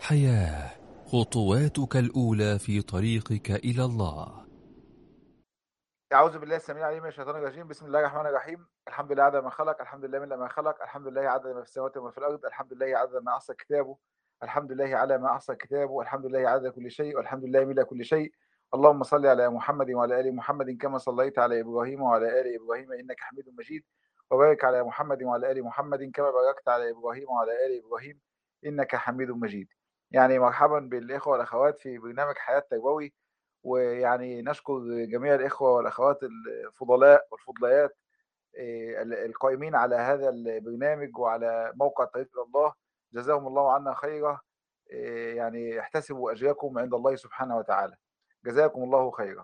حياة خطواتك الأولى في طريقك إلى الله أعوذ بالله السميع العليم من الشيطان الرجيم بسم الله الرحمن الرحيم الحمد لله عدد ما خلق الحمد لله من ما خلق الحمد لله عدد ما في السماوات وما في الأرض الحمد لله عدد ما أحصى كتابه الحمد لله على ما أحصى كتابه الحمد لله عدد كل شيء والحمد لله ملء كل شيء اللهم صل على محمد وعلى آل محمد كما صليت على إبراهيم وعلى آل إبراهيم إنك حميد مجيد وبارك على محمد وعلى آل محمد كما باركت على إبراهيم وعلى آل إبراهيم إنك حميد مجيد يعني مرحبا بالإخوة والأخوات في برنامج حياة تربوي ويعني نشكر جميع الإخوة والأخوات الفضلاء والفضليات القائمين على هذا البرنامج وعلى موقع طريق إلى الله جزاهم الله عنا خيرا يعني احتسبوا أجركم عند الله سبحانه وتعالى جزاكم الله خيرا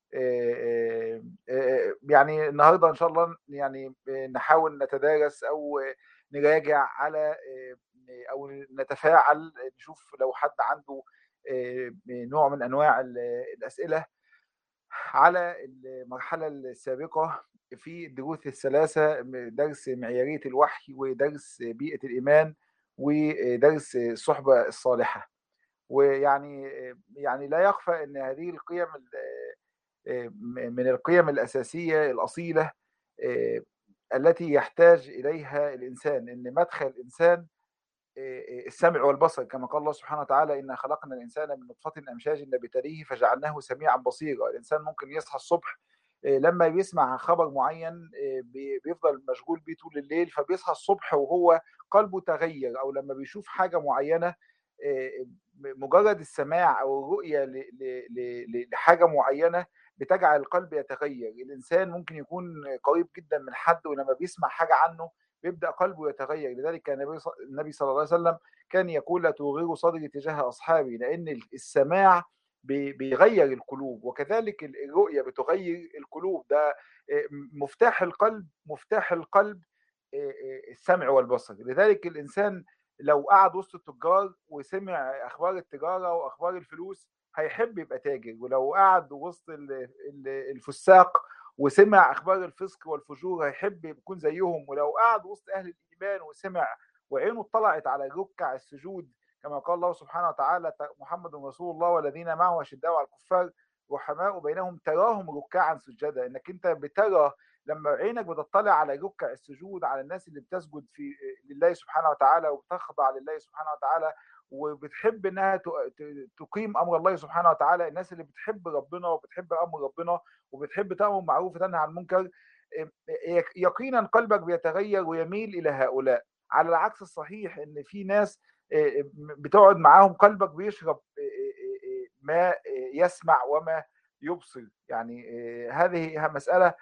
يعني النهارده ان شاء الله يعني نحاول نتدارس او نراجع على او نتفاعل نشوف لو حد عنده نوع من انواع الاسئله على المرحله السابقه في الدروس الثلاثه درس معياريه الوحي ودرس بيئه الايمان ودرس الصحبه الصالحه ويعني يعني لا يخفى ان هذه القيم من القيم الاساسيه الاصيله التي يحتاج اليها الانسان ان مدخل الانسان السمع والبصر كما قال الله سبحانه وتعالى إنا خلقنا الإنسان من نطفة أمشاج نبتليه فجعلناه سميعا بصيرا الإنسان ممكن يصحى الصبح لما بيسمع خبر معين بيفضل مشغول بيه طول الليل فبيصحى الصبح وهو قلبه تغير أو لما بيشوف حاجة معينة مجرد السماع أو الرؤية لحاجة معينة بتجعل القلب يتغير الإنسان ممكن يكون قريب جدا من حد ولما بيسمع حاجة عنه بيبدا قلبه يتغير لذلك كان النبي صلى الله عليه وسلم كان يقول لا تغير صدري تجاه اصحابي لان السماع بيغير القلوب وكذلك الرؤيه بتغير القلوب ده مفتاح القلب مفتاح القلب السمع والبصر لذلك الانسان لو قعد وسط التجار وسمع اخبار التجاره واخبار الفلوس هيحب يبقى تاجر ولو قعد وسط الفساق وسمع اخبار الفسق والفجور هيحب يكون زيهم ولو قعد وسط اهل الايمان وسمع وعينه اطلعت على ركع السجود كما قال الله سبحانه وتعالى محمد رسول الله والذين معه اشداء على الكفار رحماء بينهم تراهم ركعا سجدا انك انت بترى لما عينك بتطلع على ركع السجود على الناس اللي بتسجد في لله سبحانه وتعالى وبتخضع لله سبحانه وتعالى وبتحب انها تقيم امر الله سبحانه وتعالى الناس اللي بتحب ربنا وبتحب امر ربنا وبتحب تامر بالمعروف وتنهى عن المنكر يقينا قلبك بيتغير ويميل الى هؤلاء على العكس الصحيح ان في ناس بتقعد معاهم قلبك بيشرب ما يسمع وما يبصر يعني هذه مساله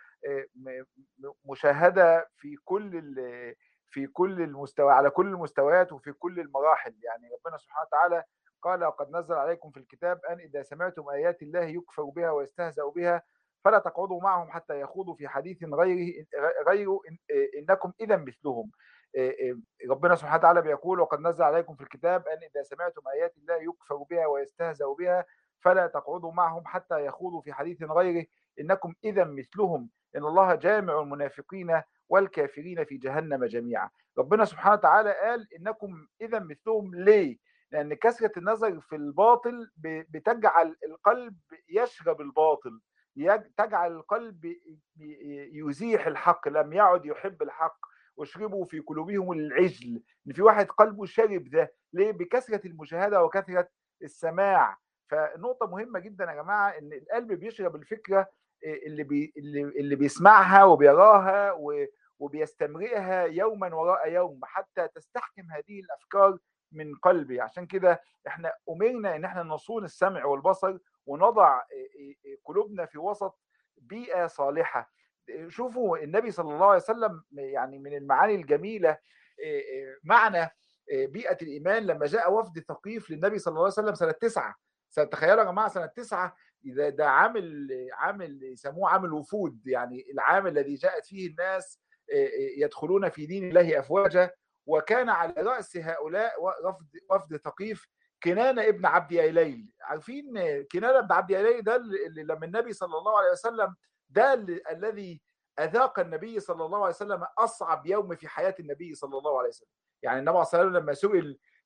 مشاهده في كل في كل المستوى على كل المستويات وفي كل المراحل يعني ربنا سبحانه وتعالى قال قد نزل عليكم في الكتاب ان اذا سمعتم ايات الله يكفر بها ويستهزأ بها فلا تقعدوا معهم حتى يخوضوا في حديث غيره غيره انكم اذا مثلهم ربنا سبحانه وتعالى بيقول وقد نزل عليكم في الكتاب ان اذا سمعتم ايات الله يكفر بها ويستهزأ بها فلا تقعدوا معهم حتى يخوضوا في حديث غيره انكم اذا مثلهم ان الله جامع المنافقين والكافرين في جهنم جميعا ربنا سبحانه وتعالى قال انكم اذا مثلهم ليه لان كثره النظر في الباطل بتجعل القلب يشرب الباطل تجعل القلب يزيح الحق لم يعد يحب الحق واشربوا في قلوبهم العجل ان في واحد قلبه شرب ده ليه بكثره المشاهده وكثره السماع فنقطه مهمه جدا يا جماعه ان القلب بيشرب الفكره اللي بي اللي, اللي بيسمعها وبيراها وبيستمرئها يوما وراء يوم حتى تستحكم هذه الافكار من قلبي عشان كده احنا امرنا ان احنا نصون السمع والبصر ونضع قلوبنا في وسط بيئه صالحه شوفوا النبي صلى الله عليه وسلم يعني من المعاني الجميله معنى بيئه الايمان لما جاء وفد ثقيف للنبي صلى الله عليه وسلم سنه تسعه تخيلوا يا جماعه سنه تسعه ده ده عامل عامل يسموه عامل وفود يعني العام الذي جاءت فيه الناس يدخلون في دين الله افواجا وكان على راس هؤلاء وفد وفد ثقيف كنانه ابن عبد يليل عارفين كنانه ابن عبد يليل ده اللي لما النبي صلى الله عليه وسلم ده الذي اذاق النبي صلى الله عليه وسلم اصعب يوم في حياه النبي صلى الله عليه وسلم يعني النبي صلى الله عليه وسلم لما سئل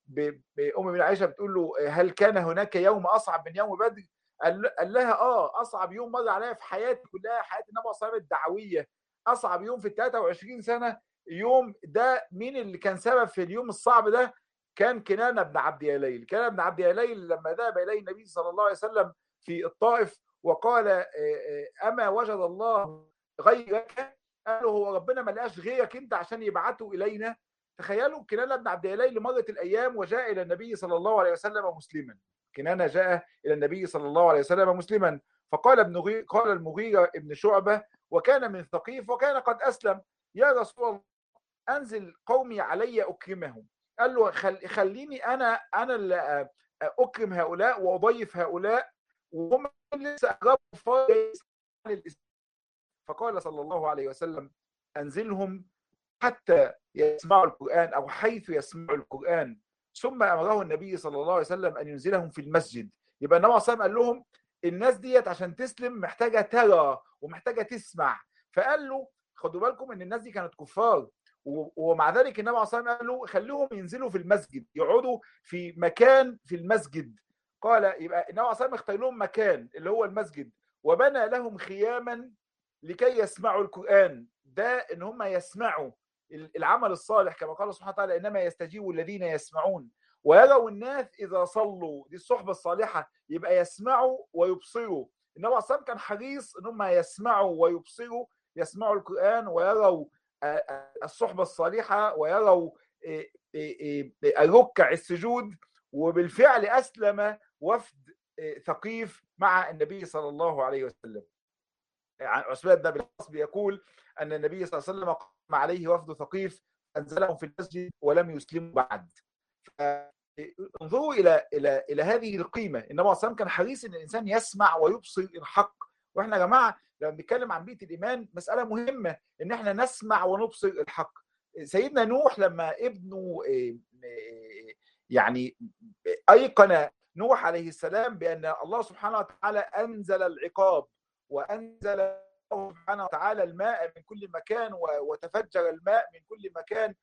ام من عائشه بتقول له هل كان هناك يوم اصعب من يوم بدر قال قال لها اه اصعب يوم مر عليا في حياتي كلها حياه النبي صلى الله عليه وسلم الدعويه اصعب يوم في ال 23 سنه يوم ده مين اللي كان سبب في اليوم الصعب ده كان كنانه بن عبد يليل كنانه بن عبد يليل لما ذهب اليه النبي صلى الله عليه وسلم في الطائف وقال اما وجد الله غيرك قالوا هو ربنا ما لقاش غيرك انت عشان يبعته الينا تخيلوا كنانه بن عبد يليل مرت الايام وجاء الى النبي صلى الله عليه وسلم مسلما كنانه جاء الى النبي صلى الله عليه وسلم مسلما فقال ابن غي... قال المغيرة ابن شعبة وكان من ثقيف وكان قد أسلم يا رسول الله أنزل قومي علي أكرمهم قال له خل... خليني أنا أنا اللي أكرم هؤلاء وأضيف هؤلاء وهم لسه أقربوا فقال صلى الله عليه وسلم أنزلهم حتى يسمعوا القرآن أو حيث يسمعوا القرآن ثم أمره النبي صلى الله عليه وسلم أن ينزلهم في المسجد يبقى النبي صلى الله عليه وسلم قال لهم الناس ديت عشان تسلم محتاجه ترى ومحتاجه تسمع فقال له خدوا بالكم ان الناس دي كانت كفار ومع ذلك النبي عليه الصلاه والسلام قال له خليهم ينزلوا في المسجد يقعدوا في مكان في المسجد قال يبقى النبي عليه الصلاه والسلام اختار لهم مكان اللي هو المسجد وبنى لهم خياما لكي يسمعوا القران ده ان هم يسمعوا العمل الصالح كما قال سبحانه وتعالى انما يستجيب الذين يسمعون ويروا الناس اذا صلوا دي الصحبه الصالحه يبقى يسمعوا ويبصروا النبي عليه الصلاه كان حريص ان هم يسمعوا ويبصروا يسمعوا القران ويروا الصحبه الصالحه ويروا الركع السجود وبالفعل اسلم وفد ثقيف مع النبي صلى الله عليه وسلم عن عثمان بن العاص بيقول ان النبي صلى الله عليه وسلم قام عليه وفد ثقيف انزلهم في المسجد ولم يسلموا بعد انظروا الى الى الى هذه القيمه النبي صلى الله عليه وسلم كان حريص ان الانسان يسمع ويبصر الحق واحنا يا جماعه لما بنتكلم عن بيئه الايمان مساله مهمه ان احنا نسمع ونبصر الحق سيدنا نوح لما ابنه يعني ايقن نوح عليه السلام بان الله سبحانه وتعالى انزل العقاب وانزل سبحانه وتعالى الماء من كل مكان وتفجر الماء من كل مكان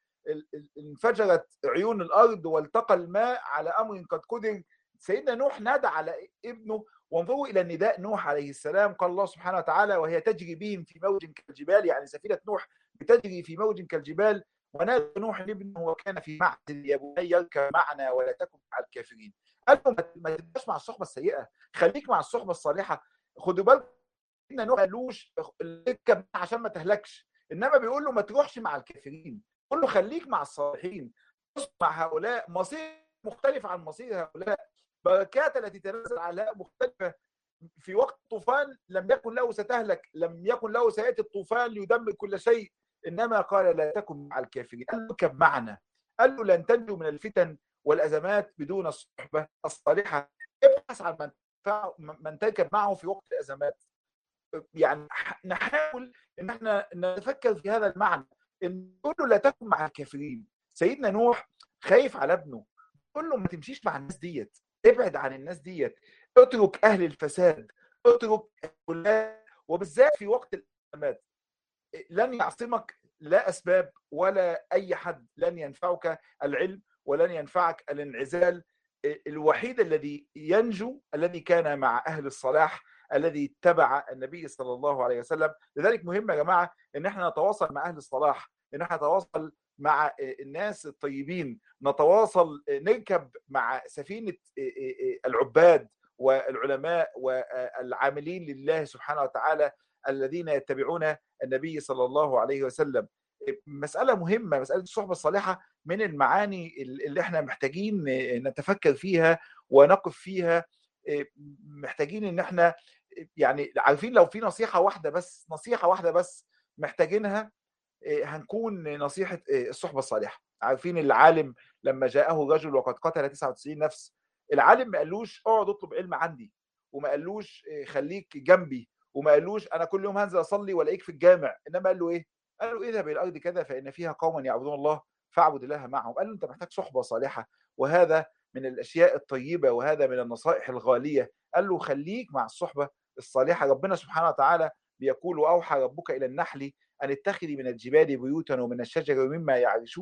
انفجرت عيون الارض والتقى الماء على امر قد قدر سيدنا نوح نادى على ابنه وانظروا الى نداء نوح عليه السلام قال الله سبحانه وتعالى وهي تجري بهم في موج كالجبال يعني سفينه نوح بتجري في موج كالجبال ونادى نوح ابنه وكان في معزل يا بني اركب معنا ولا تكن مع الكافرين قال له ما تبقاش مع الصحبه السيئه خليك مع الصحبه الصالحه خدوا بالكم سيدنا نوح قالوش اركب عشان ما تهلكش انما بيقول له ما تروحش مع الكافرين قول له خليك مع الصالحين مع هؤلاء مصير مختلف عن مصير هؤلاء بركات التي تنزل على هؤلاء مختلفه في وقت طوفان لم يكن له ستهلك لم يكن له سياتي الطوفان ليدمر كل شيء انما قال لا تكن مع الكافرين قال له اركب معنا قال له لن تنجو من الفتن والازمات بدون الصحبه الصالحه ابحث عن من من تركب معه في وقت الازمات يعني نحاول ان احنا نتفكر في هذا المعنى ان تقول له لا تكن مع الكافرين سيدنا نوح خايف على ابنه قول له ما تمشيش مع الناس ديت ابعد عن الناس ديت اترك اهل الفساد اترك وبالذات في وقت الازمات لن يعصمك لا اسباب ولا اي حد لن ينفعك العلم ولن ينفعك الانعزال الوحيد الذي ينجو الذي كان مع اهل الصلاح الذي اتبع النبي صلى الله عليه وسلم لذلك مهم يا جماعه ان احنا نتواصل مع اهل الصلاح ان احنا نتواصل مع الناس الطيبين نتواصل نركب مع سفينه العباد والعلماء والعاملين لله سبحانه وتعالى الذين يتبعون النبي صلى الله عليه وسلم مسألة مهمة مسألة الصحبة الصالحة من المعاني اللي احنا محتاجين نتفكر فيها ونقف فيها محتاجين ان احنا يعني عارفين لو في نصيحة واحدة بس نصيحة واحدة بس محتاجينها هنكون نصيحة الصحبة الصالحة عارفين العالم لما جاءه رجل وقد قتل 99 نفس العالم ما قالوش اقعد اطلب علم عندي وما قالوش خليك جنبي وما قالوش انا كل يوم هنزل اصلي والاقيك في الجامع انما قال له ايه قال له اذهب الى الارض كذا فان فيها قوما يعبدون الله فاعبد الله معهم قال له انت محتاج صحبه صالحه وهذا من الاشياء الطيبه وهذا من النصائح الغاليه قال له خليك مع الصحبه الصالحه ربنا سبحانه وتعالى بيقول واوحى ربك الى النحل ان اتخذي من الجبال بيوتا ومن الشجر ومما يعرشون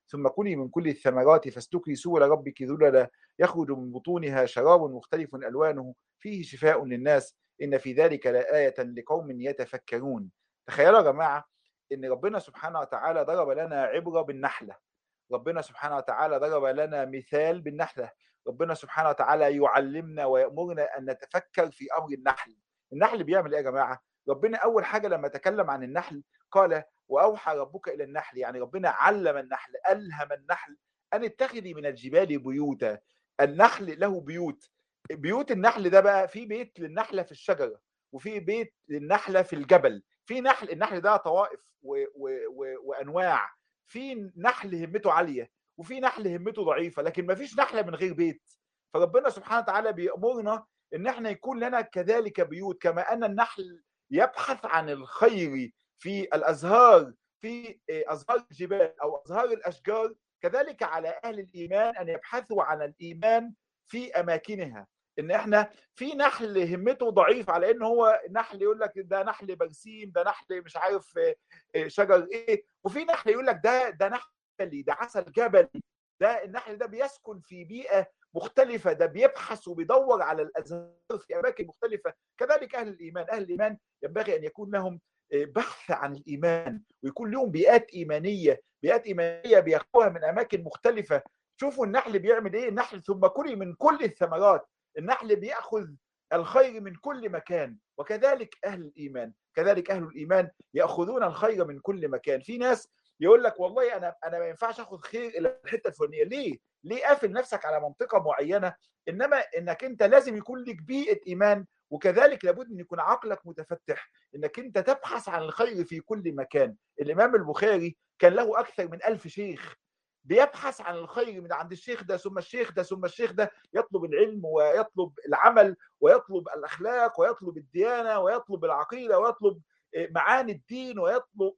ثم كلي من كل الثمرات فاسلكي سبل ربك ذللا يخرج من بطونها شراب مختلف ألوانه فيه شفاء للناس إن في ذلك لآية لقوم يتفكرون تخيلوا يا جماعة إن ربنا سبحانه وتعالى ضرب لنا عبرة بالنحلة ربنا سبحانه وتعالى ضرب لنا مثال بالنحلة ربنا سبحانه وتعالى يعلمنا ويأمرنا أن نتفكر في أمر النحل النحل بيعمل إيه يا جماعة ربنا أول حاجة لما تكلم عن النحل قال وأوحى ربك إلى النحل يعني ربنا علم النحل ألهم النحل أن اتخذي من الجبال بيوتا النحل له بيوت بيوت النحل ده بقى في بيت للنحلة في الشجرة وفي بيت للنحلة في الجبل في نحل النحل ده طوائف و و و وأنواع في نحل همته عالية وفي نحل همته ضعيفة لكن ما فيش نحلة من غير بيت فربنا سبحانه وتعالى بيأمرنا ان احنا يكون لنا كذلك بيوت كما ان النحل يبحث عن الخير في الازهار في ازهار الجبال او ازهار الاشجار كذلك على اهل الايمان ان يبحثوا عن الايمان في اماكنها ان احنا في نحل همته ضعيف على ان هو نحل يقول لك ده نحل برسيم ده نحل مش عارف شجر ايه وفي نحل يقول لك ده ده نحل ده عسل جبلي ده النحل ده بيسكن في بيئه مختلفة ده بيبحث وبيدور على الأزهار في أماكن مختلفة كذلك أهل الإيمان أهل الإيمان ينبغي أن يكون لهم بحث عن الإيمان ويكون لهم بيئات إيمانية بيئات إيمانية بياخدوها من أماكن مختلفة شوفوا النحل بيعمل إيه النحل ثم كلي من كل الثمرات النحل بيأخذ الخير من كل مكان وكذلك أهل الإيمان كذلك أهل الإيمان يأخذون الخير من كل مكان في ناس يقول لك والله انا انا ما ينفعش اخذ خير الا الحته الفلانيه ليه ليه قافل نفسك على منطقه معينه انما انك انت لازم يكون لك بيئه ايمان وكذلك لابد ان يكون عقلك متفتح انك انت تبحث عن الخير في كل مكان الامام البخاري كان له اكثر من ألف شيخ بيبحث عن الخير من عند الشيخ ده ثم الشيخ ده ثم الشيخ ده يطلب العلم ويطلب العمل ويطلب الاخلاق ويطلب الديانه ويطلب العقيده ويطلب معاني الدين ويطلب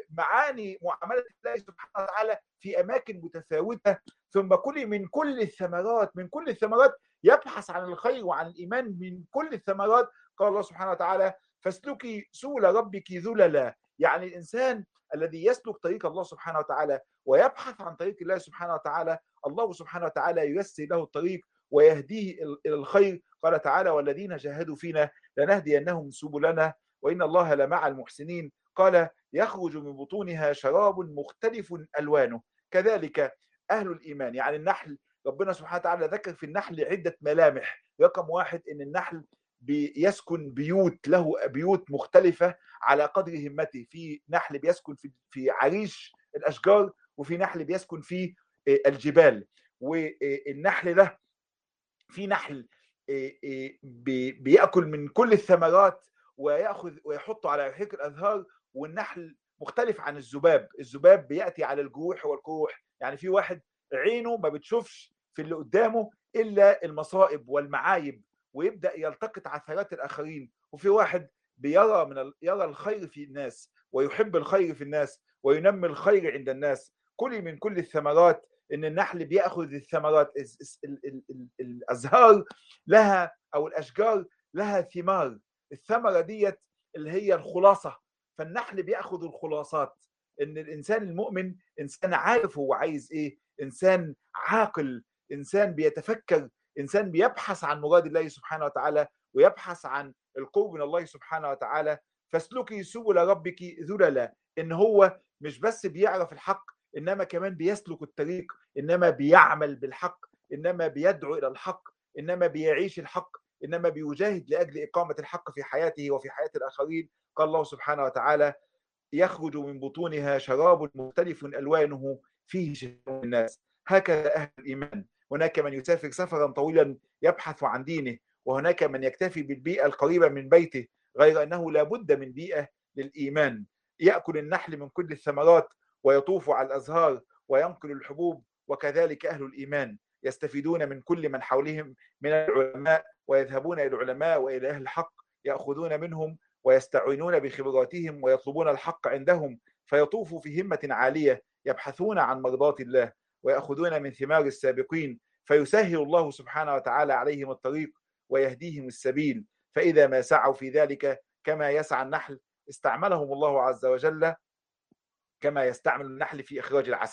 معاني معامله الله سبحانه وتعالى في اماكن متفاوته ثم كل من كل الثمرات من كل الثمرات يبحث عن الخير وعن الايمان من كل الثمرات قال الله سبحانه وتعالى فاسلكي سبل ربك ذللا يعني الانسان الذي يسلك طريق الله سبحانه وتعالى ويبحث عن طريق الله سبحانه وتعالى الله سبحانه وتعالى ييسر له الطريق ويهديه الى الخير قال تعالى والذين جاهدوا فينا لنهدينهم سبلنا وإن الله لمع المحسنين قال يخرج من بطونها شراب مختلف ألوانه كذلك أهل الإيمان يعني النحل ربنا سبحانه وتعالى ذكر في النحل عدة ملامح رقم واحد إن النحل بيسكن بيوت له بيوت مختلفة على قدر همته في نحل بيسكن في في عريش الأشجار وفي نحل بيسكن في الجبال والنحل ده في نحل بيأكل من كل الثمرات وياخذ ويحطه على رحيق الازهار والنحل مختلف عن الذباب الذباب بياتي على الجروح والقروح يعني في واحد عينه ما بتشوفش في اللي قدامه الا المصائب والمعايب ويبدا يلتقط عثرات الاخرين وفي واحد بيرى من ال... يرى الخير في الناس ويحب الخير في الناس وينمي الخير عند الناس كل من كل الثمرات ان النحل بياخذ الثمرات الازهار لها او الاشجار لها ثمار الثمره ديت اللي هي الخلاصه فالنحل بياخذ الخلاصات ان الانسان المؤمن انسان عارف هو عايز ايه انسان عاقل انسان بيتفكر انسان بيبحث عن مراد الله سبحانه وتعالى ويبحث عن القرب من الله سبحانه وتعالى فاسلكي سبل ربك ذللا ان هو مش بس بيعرف الحق انما كمان بيسلك الطريق انما بيعمل بالحق انما بيدعو الى الحق انما بيعيش الحق انما بيجاهد لاجل اقامه الحق في حياته وفي حياه الاخرين قال الله سبحانه وتعالى يخرج من بطونها شراب مختلف الوانه فيه شفاء الناس هكذا اهل الايمان هناك من يسافر سفرا طويلا يبحث عن دينه وهناك من يكتفي بالبيئه القريبه من بيته غير انه لا بد من بيئه للايمان ياكل النحل من كل الثمرات ويطوف على الازهار وينقل الحبوب وكذلك اهل الايمان يستفيدون من كل من حولهم من العلماء ويذهبون الى العلماء والى اهل الحق ياخذون منهم ويستعينون بخبراتهم ويطلبون الحق عندهم فيطوفوا في همه عاليه يبحثون عن مرضات الله وياخذون من ثمار السابقين فيسهل الله سبحانه وتعالى عليهم الطريق ويهديهم السبيل فاذا ما سعوا في ذلك كما يسعى النحل استعملهم الله عز وجل كما يستعمل النحل في اخراج العسل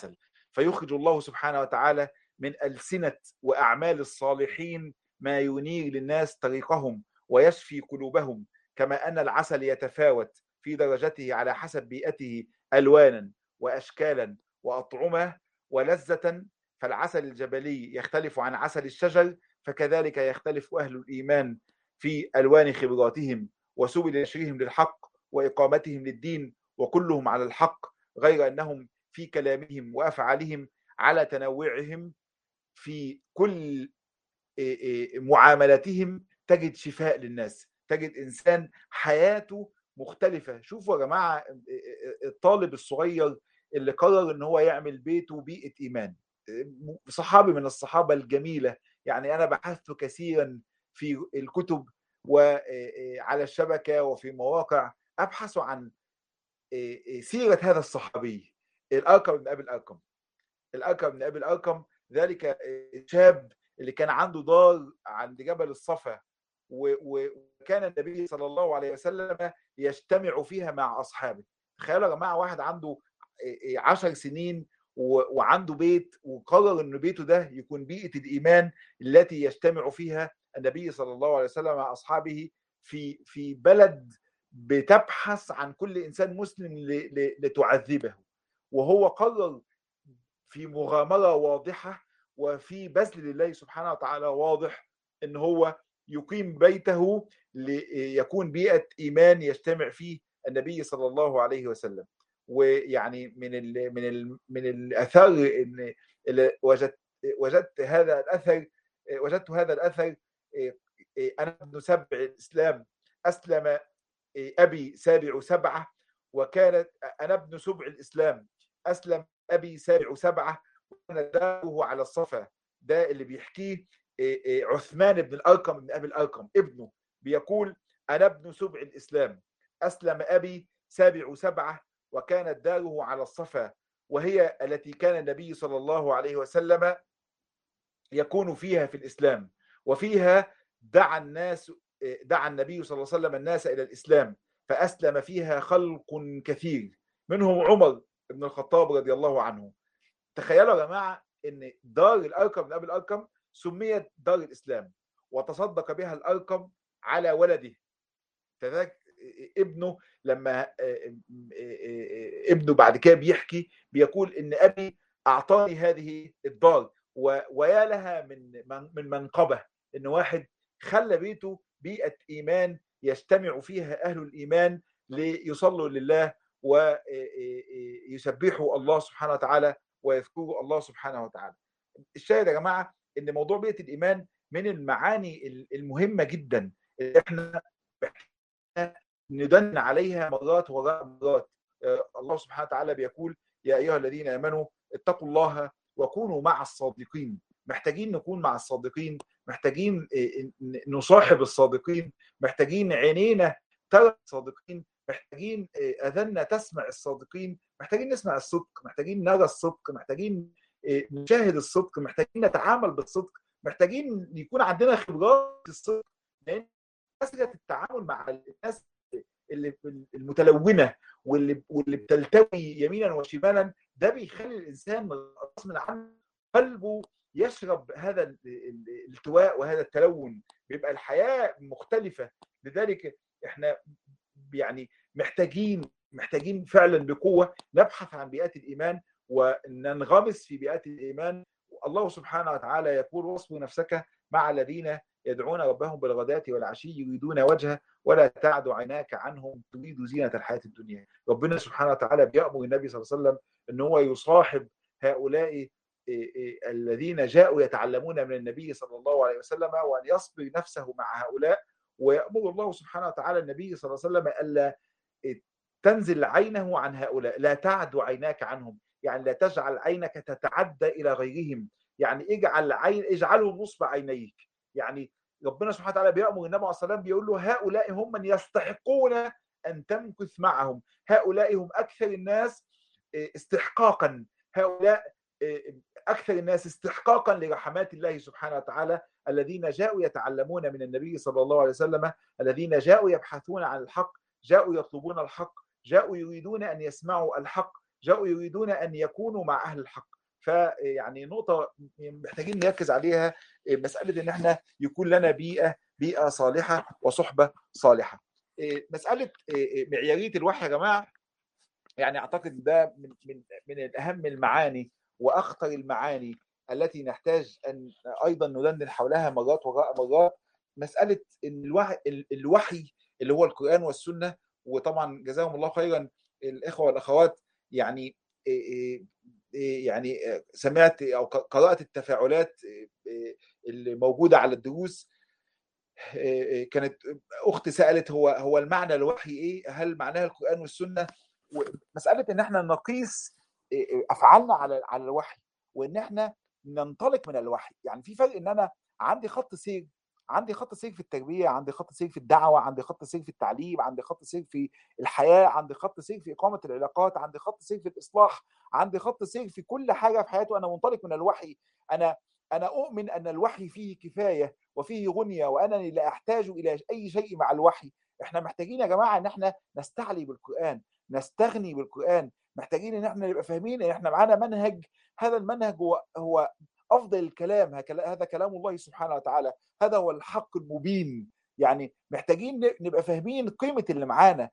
فيخرج الله سبحانه وتعالى من ألسنة وأعمال الصالحين ما ينير للناس طريقهم ويشفي قلوبهم كما أن العسل يتفاوت في درجته على حسب بيئته ألوانا وأشكالا وأطعمة ولذة فالعسل الجبلي يختلف عن عسل الشجر فكذلك يختلف أهل الإيمان في ألوان خبراتهم وسبل نشرهم للحق وإقامتهم للدين وكلهم على الحق غير أنهم في كلامهم وأفعالهم على تنوعهم في كل معاملاتهم تجد شفاء للناس تجد إنسان حياته مختلفة شوفوا يا جماعة الطالب الصغير اللي قرر ان هو يعمل بيته بيئة إيمان صحابي من الصحابة الجميلة يعني أنا بحثت كثيرا في الكتب وعلى الشبكة وفي مواقع أبحث عن سيرة هذا الصحابي الأرقم بن أبي الأرقم الأرقم بن أبي الأرقم ذلك الشاب اللي كان عنده دار عند جبل الصفا وكان النبي صلى الله عليه وسلم يجتمع فيها مع أصحابه تخيلوا يا جماعة واحد عنده عشر سنين وعنده بيت وقرر ان بيته ده يكون بيئه الايمان التي يجتمع فيها النبي صلى الله عليه وسلم مع اصحابه في في بلد بتبحث عن كل انسان مسلم لتعذبه وهو قرر في مغامره واضحه وفي بذل لله سبحانه وتعالى واضح ان هو يقيم بيته ليكون بيئه ايمان يجتمع فيه النبي صلى الله عليه وسلم ويعني من ال من ال من الاثار ان وجدت وجدت هذا الاثر وجدت هذا الاثر انا ابن سبع الاسلام اسلم ابي سابع سبعه وكانت انا ابن سبع الاسلام اسلم ابي سابع سبعه وكان داره على الصفا ده اللي بيحكيه عثمان بن الارقم بن ابي الارقم ابنه بيقول انا ابن سبع الاسلام اسلم ابي سابع سبعه وكانت داره على الصفا وهي التي كان النبي صلى الله عليه وسلم يكون فيها في الاسلام وفيها دعا الناس دعا النبي صلى الله عليه وسلم الناس الى الاسلام فاسلم فيها خلق كثير منهم عمر بن الخطاب رضي الله عنه تخيلوا يا جماعه ان دار الارقم من ابي الارقم سميت دار الاسلام وتصدق بها الارقم على ولده فذلك ابنه لما ابنه بعد كده بيحكي بيقول ان ابي اعطاني هذه الدار ويا لها من من منقبه ان واحد خلى بيته بيئه ايمان يجتمع فيها اهل الايمان ليصلوا لله ويسبحوا الله سبحانه وتعالى ويذكروا الله سبحانه وتعالى. الشاهد يا جماعه ان موضوع بيئه الايمان من المعاني المهمه جدا اللي احنا ندن عليها مرات وراء مرات الله سبحانه وتعالى بيقول يا ايها الذين امنوا اتقوا الله وكونوا مع الصادقين محتاجين نكون مع الصادقين محتاجين نصاحب الصادقين محتاجين عينينا ترى الصادقين محتاجين اذنا تسمع الصادقين محتاجين نسمع الصدق محتاجين نرى الصدق محتاجين نشاهد الصدق محتاجين نتعامل بالصدق محتاجين يكون عندنا خبرات الصدق لان كثره التعامل مع الناس اللي المتلونه واللي واللي بتلتوي يمينا وشمالا ده بيخلي الانسان غصب عنه قلبه يشرب هذا الالتواء وهذا التلون بيبقى الحياه مختلفه لذلك احنا يعني محتاجين محتاجين فعلا بقوه نبحث عن بيئات الايمان وننغمس في بيئات الايمان الله سبحانه وتعالى يقول واصبر نفسك مع الذين يدعون ربهم بالغداة والعشي يريدون وجهه ولا تعد عيناك عنهم تريد زينة الحياة الدنيا ربنا سبحانه وتعالى بيأمر النبي صلى الله عليه وسلم ان هو يصاحب هؤلاء الذين جاءوا يتعلمون من النبي صلى الله عليه وسلم وان يصبر نفسه مع هؤلاء ويأمر الله سبحانه وتعالى النبي صلى الله عليه وسلم ألا تنزل عينه عن هؤلاء لا تعد عيناك عنهم يعني لا تجعل عينك تتعدى إلى غيرهم يعني اجعل عين اجعلهم نصب عينيك يعني ربنا سبحانه وتعالى بيأمر النبي عليه الصلاة والسلام بيقول له هؤلاء هم من يستحقون أن تمكث معهم هؤلاء هم أكثر الناس استحقاقا هؤلاء أكثر الناس استحقاقا لرحمات الله سبحانه وتعالى الذين جاءوا يتعلمون من النبي صلى الله عليه وسلم الذين جاءوا يبحثون عن الحق جاءوا يطلبون الحق جاءوا يريدون أن يسمعوا الحق جاءوا يريدون أن يكونوا مع أهل الحق فيعني نقطه محتاجين نركز عليها مساله ان احنا يكون لنا بيئه بيئه صالحه وصحبه صالحه مساله معياريه الوحي يا جماعه يعني اعتقد ده من من من اهم المعاني واخطر المعاني التي نحتاج ان ايضا ندندن حولها مرات وراء مرات مساله ان الوحي الوحي اللي هو القران والسنه وطبعا جزاهم الله خيرا الاخوه والاخوات يعني يعني سمعت او قرات التفاعلات اللي موجوده على الدروس كانت اخت سالت هو هو المعنى الوحي ايه؟ هل معناها القران والسنه؟ مساله ان احنا نقيس افعالنا على على الوحي وان احنا ننطلق من الوحي، يعني في فرق ان انا عندي خط سير عندي خط سير في التربيه، عندي خط سير في الدعوه، عندي خط سير في التعليم، عندي خط سير في الحياه، عندي خط سير في اقامه العلاقات، عندي خط سير في الاصلاح، عندي خط سير في كل حاجه في حياتي وانا منطلق من الوحي، انا انا اؤمن ان الوحي فيه كفايه وفيه غنيه وانني لا احتاج الى اي شيء مع الوحي احنا محتاجين يا جماعه ان احنا نستعلي بالقران نستغني بالقران محتاجين ان احنا نبقى فاهمين ان احنا معانا منهج هذا المنهج هو هو افضل الكلام هذا كلام الله سبحانه وتعالى هذا هو الحق المبين يعني محتاجين نبقى فاهمين قيمه اللي معانا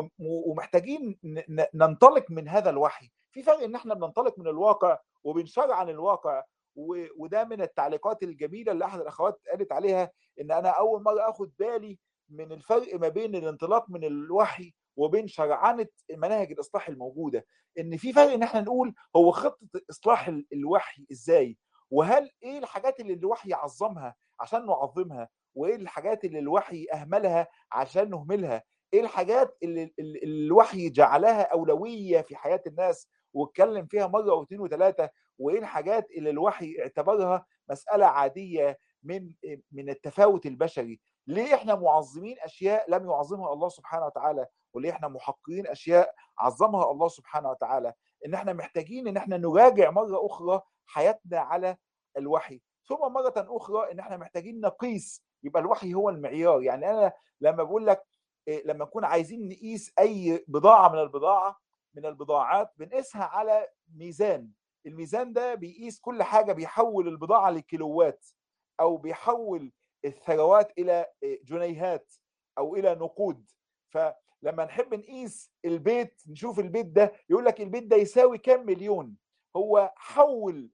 ومحتاجين ننطلق من هذا الوحي في فرق ان احنا بننطلق من الواقع وبنشرع عن الواقع وده من التعليقات الجميله اللي احد الاخوات قالت عليها ان انا اول مره اخد بالي من الفرق ما بين الانطلاق من الوحي وبين شرعنه مناهج الاصلاح الموجوده ان في فرق ان احنا نقول هو خطه اصلاح الوحي ازاي وهل ايه الحاجات اللي الوحي عظمها عشان نعظمها وايه الحاجات اللي الوحي اهملها عشان نهملها ايه الحاجات اللي الوحي جعلها اولويه في حياه الناس واتكلم فيها مره واثنين وثلاثه وايه الحاجات اللي الوحي اعتبرها مساله عاديه من من التفاوت البشري ليه احنا معظمين اشياء لم يعظمها الله سبحانه وتعالى وليه احنا محقرين اشياء عظمها الله سبحانه وتعالى ان احنا محتاجين ان احنا نراجع مره اخرى حياتنا على الوحي ثم مره اخرى ان احنا محتاجين نقيس يبقى الوحي هو المعيار يعني انا لما بقول لك لما نكون عايزين نقيس اي بضاعه من البضاعه من البضاعات بنقيسها على ميزان الميزان ده بيقيس كل حاجه بيحول البضاعه لكيلوات او بيحول الثروات الى جنيهات او الى نقود فلما نحب نقيس البيت نشوف البيت ده يقول لك البيت ده يساوي كام مليون هو حول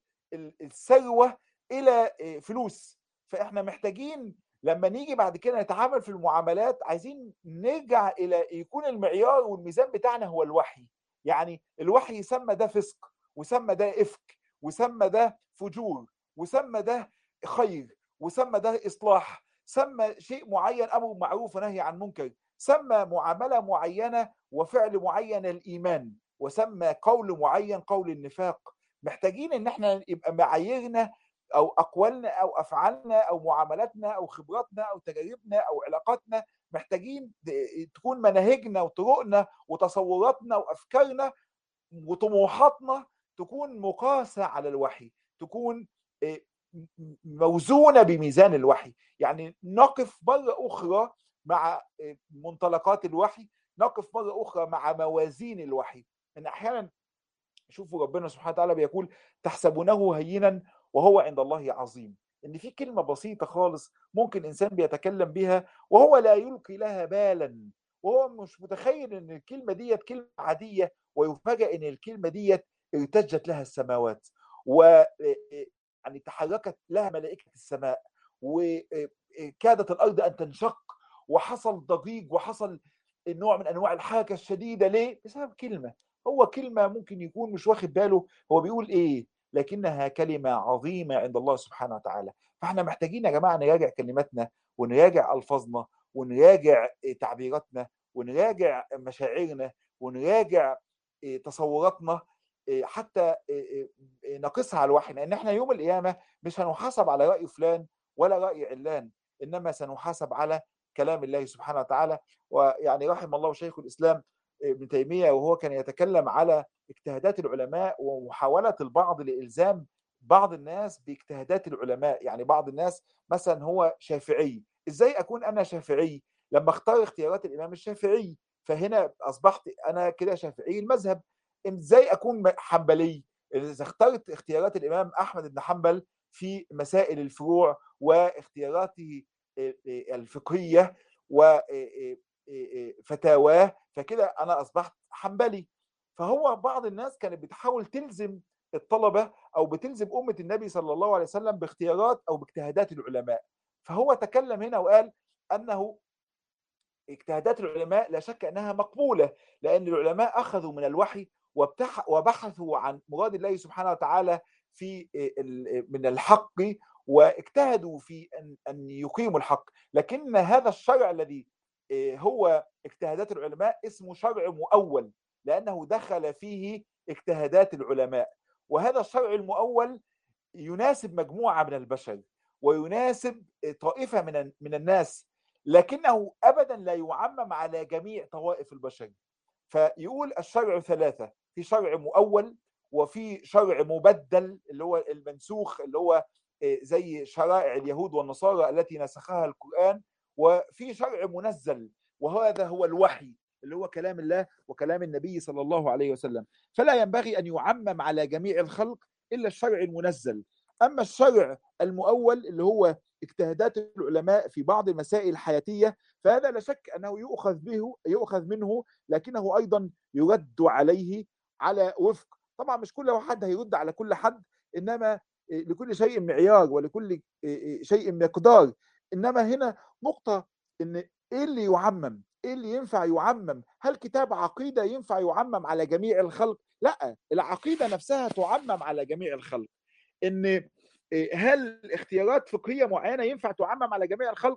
الثروه الى فلوس فاحنا محتاجين لما نيجي بعد كده نتعامل في المعاملات عايزين نرجع الى يكون المعيار والميزان بتاعنا هو الوحي يعني الوحي يسمى ده فسق وسمى ده افك وسمى ده فجور وسمى ده خير وسمى ده اصلاح سمى شيء معين امر معروف ونهي عن منكر سمى معامله معينه وفعل معين الايمان وسمى قول معين قول النفاق محتاجين ان احنا يبقى معاييرنا او اقوالنا او افعالنا او معاملاتنا او خبراتنا او تجاربنا او علاقاتنا محتاجين تكون مناهجنا وطرقنا وتصوراتنا وافكارنا وطموحاتنا تكون مقاسه على الوحي تكون موزونه بميزان الوحي يعني نقف مره اخرى مع منطلقات الوحي نقف مره اخرى مع موازين الوحي ان احيانا شوفوا ربنا سبحانه وتعالى بيقول تحسبونه هينا وهو عند الله عظيم ان في كلمه بسيطه خالص ممكن انسان بيتكلم بها وهو لا يلقي لها بالا وهو مش متخيل ان الكلمه ديت كلمه عاديه ويفاجئ ان الكلمه ديت ارتجت لها السماوات و يعني تحركت لها ملائكه السماء وكادت الارض ان تنشق وحصل ضجيج وحصل نوع من انواع الحركه الشديده ليه؟ بسبب كلمه هو كلمه ممكن يكون مش واخد باله هو بيقول ايه؟ لكنها كلمه عظيمه عند الله سبحانه وتعالى فاحنا محتاجين يا جماعه نراجع كلماتنا ونراجع الفاظنا ونراجع تعبيراتنا ونراجع مشاعرنا ونراجع تصوراتنا حتى نقصها على الوحي لان احنا يوم القيامه مش هنحاسب على راي فلان ولا راي علان انما سنحاسب على كلام الله سبحانه وتعالى ويعني رحم الله شيخ الاسلام ابن تيميه وهو كان يتكلم على اجتهادات العلماء ومحاوله البعض لالزام بعض الناس باجتهادات العلماء يعني بعض الناس مثلا هو شافعي ازاي اكون انا شافعي لما اختار اختيارات الامام الشافعي فهنا اصبحت انا كده شافعي المذهب ازاي اكون حنبلي إذا اخترت اختيارات الإمام أحمد بن حنبل في مسائل الفروع واختياراته الفقهية وفتاواه فكده أنا أصبحت حنبلي فهو بعض الناس كانت بتحاول تلزم الطلبة أو بتلزم أمة النبي صلى الله عليه وسلم باختيارات أو باجتهادات العلماء فهو تكلم هنا وقال أنه اجتهادات العلماء لا شك أنها مقبولة لأن العلماء أخذوا من الوحي وبحثوا عن مراد الله سبحانه وتعالى في من الحق واجتهدوا في ان ان يقيموا الحق لكن هذا الشرع الذي هو اجتهادات العلماء اسمه شرع مؤول لانه دخل فيه اجتهادات العلماء وهذا الشرع المؤول يناسب مجموعه من البشر ويناسب طائفه من من الناس لكنه ابدا لا يعمم على جميع طوائف البشر فيقول الشرع ثلاثه في شرع مؤول وفي شرع مبدل اللي هو المنسوخ اللي هو زي شرائع اليهود والنصارى التي نسخها القرآن وفي شرع منزل وهذا هو الوحي اللي هو كلام الله وكلام النبي صلى الله عليه وسلم فلا ينبغي أن يعمم على جميع الخلق إلا الشرع المنزل أما الشرع المؤول اللي هو اجتهادات العلماء في بعض المسائل الحياتية فهذا لا شك أنه يؤخذ به يؤخذ منه لكنه أيضا يرد عليه على وفق طبعا مش كل حد هيرد على كل حد انما لكل شيء معيار ولكل شيء مقدار انما هنا نقطه ان ايه اللي يعمم ايه اللي ينفع يعمم هل كتاب عقيده ينفع يعمم على جميع الخلق لا العقيده نفسها تعمم على جميع الخلق ان هل اختيارات فقهيه معينه ينفع تعمم على جميع الخلق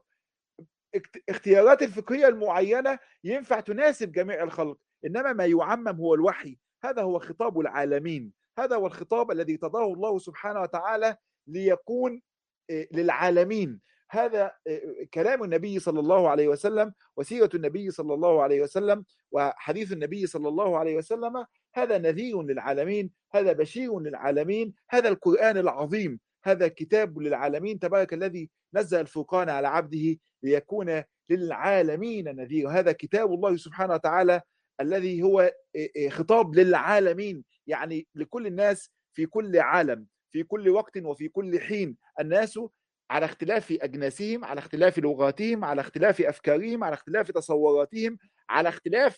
اختيارات الفقهيه المعينه ينفع تناسب جميع الخلق انما ما يعمم هو الوحي هذا هو خطاب العالمين هذا هو الخطاب الذي تضاه الله سبحانه وتعالى ليكون للعالمين هذا كلام النبي صلى الله عليه وسلم وسيرة النبي صلى الله عليه وسلم وحديث النبي صلى الله عليه وسلم هذا نذير للعالمين هذا بشير للعالمين هذا القرآن العظيم هذا كتاب للعالمين تبارك الذي نزل الفرقان على عبده ليكون للعالمين نذير هذا كتاب الله سبحانه وتعالى الذي هو خطاب للعالمين يعني لكل الناس في كل عالم في كل وقت وفي كل حين الناس على اختلاف اجناسهم على اختلاف لغاتهم على اختلاف افكارهم على اختلاف تصوراتهم على اختلاف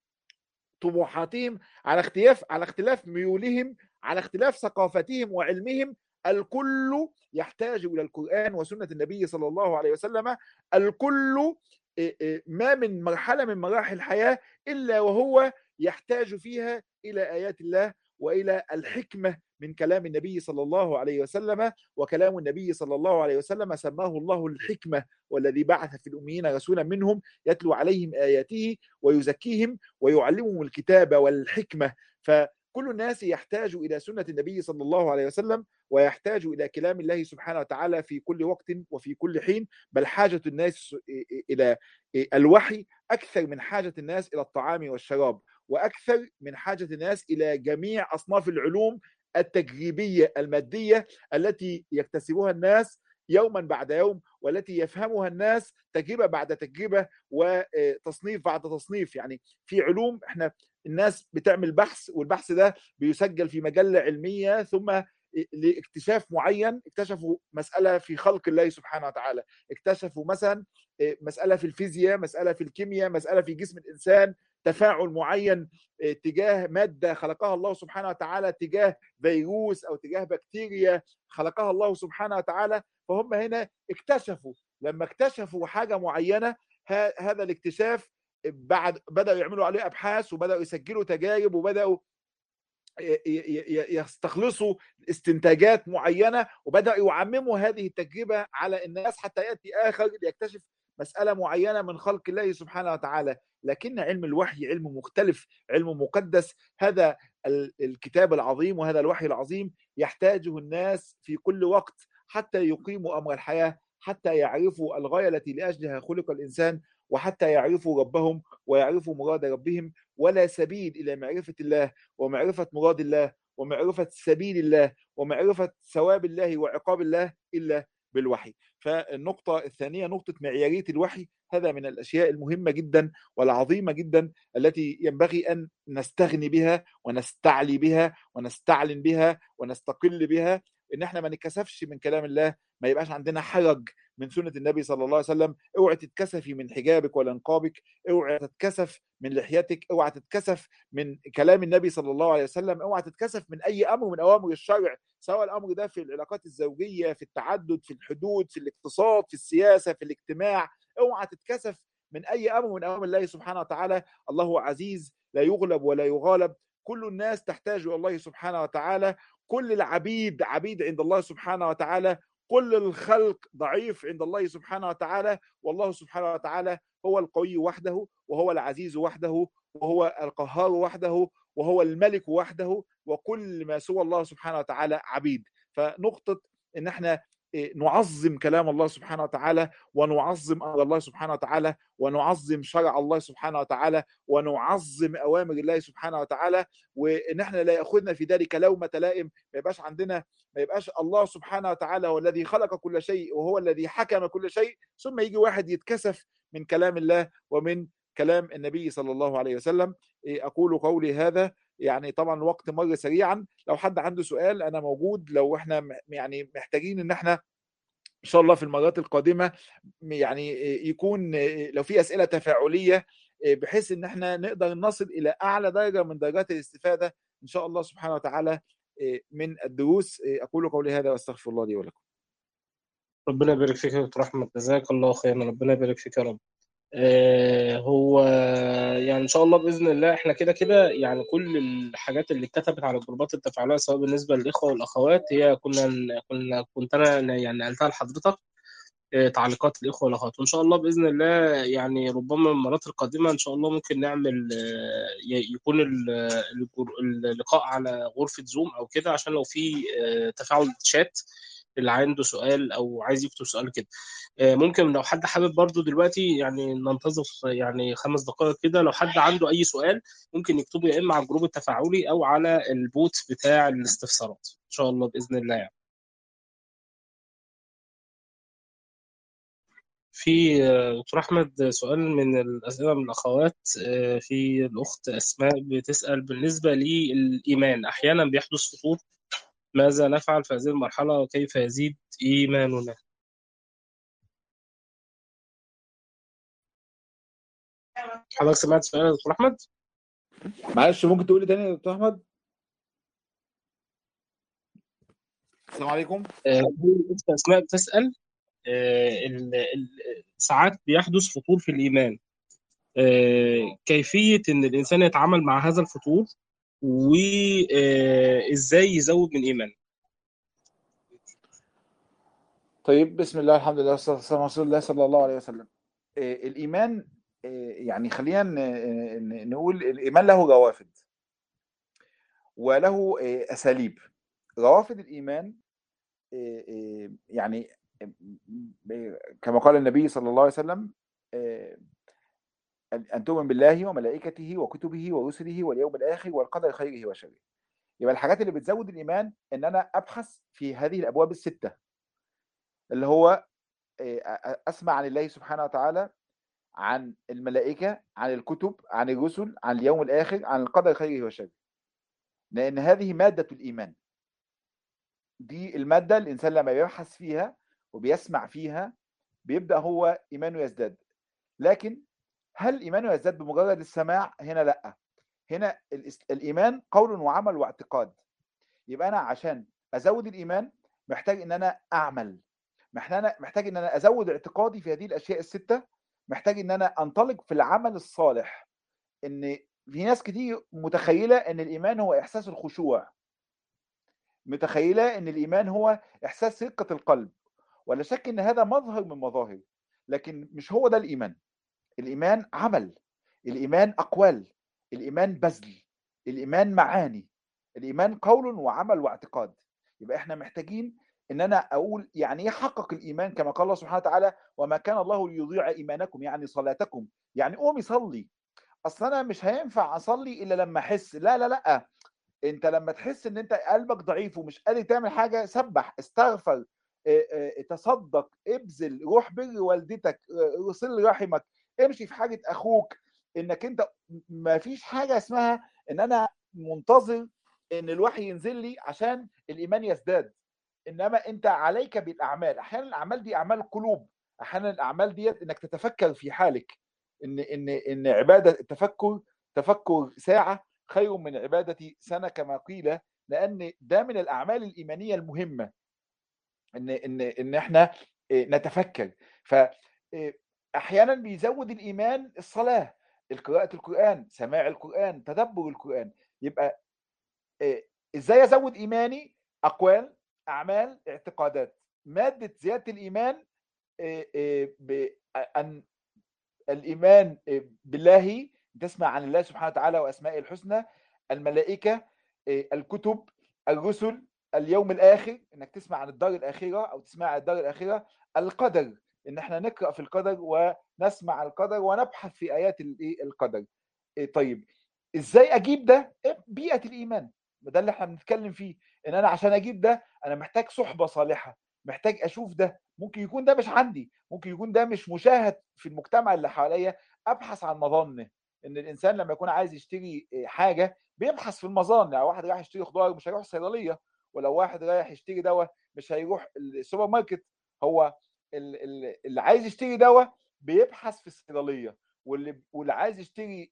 طموحاتهم على اختلاف على اختلاف ميولهم على اختلاف ثقافتهم وعلمهم الكل يحتاج الى القران وسنه النبي صلى الله عليه وسلم الكل ما من مرحله من مراحل الحياه الا وهو يحتاج فيها الى ايات الله والى الحكمه من كلام النبي صلى الله عليه وسلم وكلام النبي صلى الله عليه وسلم سماه الله الحكمه والذي بعث في الاميين رسولا منهم يتلو عليهم اياته ويزكيهم ويعلمهم الكتاب والحكمه فكل الناس يحتاج الى سنه النبي صلى الله عليه وسلم ويحتاج الى كلام الله سبحانه وتعالى في كل وقت وفي كل حين بل حاجه الناس الى الوحي اكثر من حاجه الناس الى الطعام والشراب واكثر من حاجه الناس الى جميع اصناف العلوم التجريبيه الماديه التي يكتسبها الناس يوما بعد يوم والتي يفهمها الناس تجربه بعد تجربه وتصنيف بعد تصنيف يعني في علوم احنا الناس بتعمل بحث والبحث ده بيسجل في مجله علميه ثم لاكتشاف معين اكتشفوا مساله في خلق الله سبحانه وتعالى اكتشفوا مثلا مساله في الفيزياء مساله في الكيمياء مساله في جسم الانسان تفاعل معين تجاه ماده خلقها الله سبحانه وتعالى تجاه فيروس او تجاه بكتيريا خلقها الله سبحانه وتعالى فهم هنا اكتشفوا لما اكتشفوا حاجه معينه هذا الاكتشاف بعد بداوا يعملوا عليه ابحاث وبداوا يسجلوا تجارب وبداوا يستخلصوا استنتاجات معينه وبداوا يعمموا هذه التجربه على الناس حتى ياتي اخر ليكتشف مساله معينه من خلق الله سبحانه وتعالى لكن علم الوحي علم مختلف علم مقدس هذا الكتاب العظيم وهذا الوحي العظيم يحتاجه الناس في كل وقت حتى يقيموا امر الحياه حتى يعرفوا الغايه التي لاجلها خلق الانسان وحتى يعرفوا ربهم ويعرفوا مراد ربهم ولا سبيل الى معرفه الله ومعرفه مراد الله ومعرفه سبيل الله ومعرفه ثواب الله وعقاب الله الا بالوحي فالنقطة الثانية نقطة معيارية الوحي هذا من الأشياء المهمة جدا والعظيمة جدا التي ينبغي أن نستغني بها ونستعلي بها ونستعلن بها ونستقل بها ان احنا ما نتكسفش من كلام الله ما يبقاش عندنا حرج من سنه النبي صلى الله عليه وسلم اوعي تتكسفي من حجابك ولا نقابك اوعي تتكسف من لحيتك اوعي تتكسف من كلام النبي صلى الله عليه وسلم اوعي تتكسف من اي امر من اوامر الشرع سواء الامر ده في العلاقات الزوجيه في التعدد في الحدود في الاقتصاد في السياسه في الاجتماع اوعى تتكسف من اي امر من اوامر الله سبحانه وتعالى الله عزيز لا يغلب ولا يغالب كل الناس تحتاج الى الله سبحانه وتعالى كل العبيد عبيد عند الله سبحانه وتعالى كل الخلق ضعيف عند الله سبحانه وتعالى والله سبحانه وتعالى هو القوي وحده وهو العزيز وحده وهو القهار وحده وهو الملك وحده وكل ما سوى الله سبحانه وتعالى عبيد فنقطة ان احنا نعظم كلام الله سبحانه وتعالى ونعظم امر الله سبحانه وتعالى ونعظم شرع الله سبحانه وتعالى ونعظم اوامر الله سبحانه وتعالى وان احنا لا ياخذنا في ذلك لومه لائم ما يبقاش عندنا ما يبقاش الله سبحانه وتعالى هو الذي خلق كل شيء وهو الذي حكم كل شيء ثم يجي واحد يتكسف من كلام الله ومن كلام النبي صلى الله عليه وسلم اقول قولي هذا يعني طبعا الوقت مر سريعا لو حد عنده سؤال انا موجود لو احنا يعني محتاجين ان احنا ان شاء الله في المرات القادمه يعني يكون لو في اسئله تفاعليه بحيث ان احنا نقدر نصل الى اعلى درجه من درجات الاستفاده ان شاء الله سبحانه وتعالى من الدروس اقول قولي هذا واستغفر الله لي ولكم ربنا يبارك فيك يا دكتور احمد جزاك الله خيرا ربنا يبارك فيك يا رب هو يعني ان شاء الله باذن الله احنا كده كده يعني كل الحاجات اللي اتكتبت على الجروبات التفاعليه سواء بالنسبه للاخوه والاخوات هي كنا كنا كنت انا يعني قلتها لحضرتك تعليقات الاخوه والاخوات وان شاء الله باذن الله يعني ربما المرات القادمه ان شاء الله ممكن نعمل يكون اللقاء على غرفه زوم او كده عشان لو في تفاعل شات اللي عنده سؤال او عايز يكتب سؤال كده ممكن لو حد حابب برضو دلوقتي يعني ننتظر يعني خمس دقائق كده لو حد عنده اي سؤال ممكن يكتبه يا اما على الجروب التفاعلي او على البوت بتاع الاستفسارات ان شاء الله باذن الله يعني في دكتور احمد سؤال من الاسئله من الاخوات في الاخت اسماء بتسال بالنسبه للايمان احيانا بيحدث فتور ماذا نفعل في هذه المرحلة وكيف يزيد إيماننا حضرتك سمعت سؤال يا دكتور أحمد؟ معلش ممكن تقول لي تاني يا دكتور أحمد؟ السلام عليكم الأخت أسماء بتسأل ساعات بيحدث فطور في الإيمان كيفية إن الإنسان يتعامل مع هذا الفطور وازاي يزود من ايمانه طيب بسم الله الحمد لله والصلاه والسلام على رسول الله صلى الله عليه وسلم الايمان يعني خلينا نقول الايمان له روافد وله اساليب روافد الايمان يعني كما قال النبي صلى الله عليه وسلم أن تؤمن بالله وملائكته وكتبه ورسله واليوم الآخر والقدر خيره وشره يبقى الحاجات اللي بتزود الإيمان إن أنا أبحث في هذه الأبواب الستة اللي هو أسمع عن الله سبحانه وتعالى عن الملائكة عن الكتب عن الرسل عن اليوم الآخر عن القدر خيره وشره لأن هذه مادة الإيمان دي المادة الإنسان لما بيبحث فيها وبيسمع فيها بيبدأ هو إيمانه يزداد لكن هل ايمانه يزداد بمجرد السماع هنا لا هنا الايمان قول وعمل واعتقاد يبقى انا عشان ازود الايمان محتاج ان انا اعمل محتاج محتاج ان انا ازود اعتقادي في هذه الاشياء السته محتاج ان انا انطلق في العمل الصالح ان في ناس كتير متخيله ان الايمان هو احساس الخشوع متخيله ان الايمان هو احساس رقه القلب ولا شك ان هذا مظهر من مظاهر لكن مش هو ده الايمان الايمان عمل الايمان اقوال الايمان بذل الايمان معاني الايمان قول وعمل واعتقاد يبقى احنا محتاجين ان انا اقول يعني ايه حقق الايمان كما قال الله سبحانه وتعالى وما كان الله ليضيع ايمانكم يعني صلاتكم يعني قومي صلي اصل انا مش هينفع اصلي الا لما احس لا لا لا انت لما تحس ان انت قلبك ضعيف ومش قادر تعمل حاجه سبح استغفر آه، آه، تصدق ابذل روح بر والدتك آه، صل رحمك امشي في حاجه اخوك انك انت ما فيش حاجه اسمها ان انا منتظر ان الوحي ينزل لي عشان الايمان يزداد انما انت عليك بالاعمال احيانا الاعمال دي اعمال قلوب احيانا الاعمال ديت انك تتفكر في حالك ان ان ان عباده التفكر تفكر ساعه خير من عباده سنه كما قيل لان ده من الاعمال الايمانيه المهمه ان ان ان احنا إيه، نتفكر ف إيه، احيانا بيزود الايمان الصلاه قراءه القران سماع القران تدبر القران يبقى إيه، ازاي ازود ايماني اقوال اعمال اعتقادات ماده زياده الايمان بان الايمان بالله تسمع عن الله سبحانه وتعالى واسمائه الحسنى الملائكه الكتب الرسل اليوم الاخر انك تسمع عن الدار الاخره او تسمع عن الدار الاخره القدر ان احنا نقرا في القدر ونسمع القدر ونبحث في ايات القدر طيب ازاي اجيب ده بيئه الايمان ده اللي احنا بنتكلم فيه ان انا عشان اجيب ده انا محتاج صحبه صالحه محتاج اشوف ده ممكن يكون ده مش عندي ممكن يكون ده مش مشاهد في المجتمع اللي حواليا ابحث عن مظنه ان الانسان لما يكون عايز يشتري حاجه بيبحث في المظان يعني واحد رايح يشتري خضار مش هيروح الصيدليه ولو واحد رايح يشتري دواء مش هيروح السوبر ماركت هو اللي عايز يشتري دواء بيبحث في الصيدليه واللي واللي عايز يشتري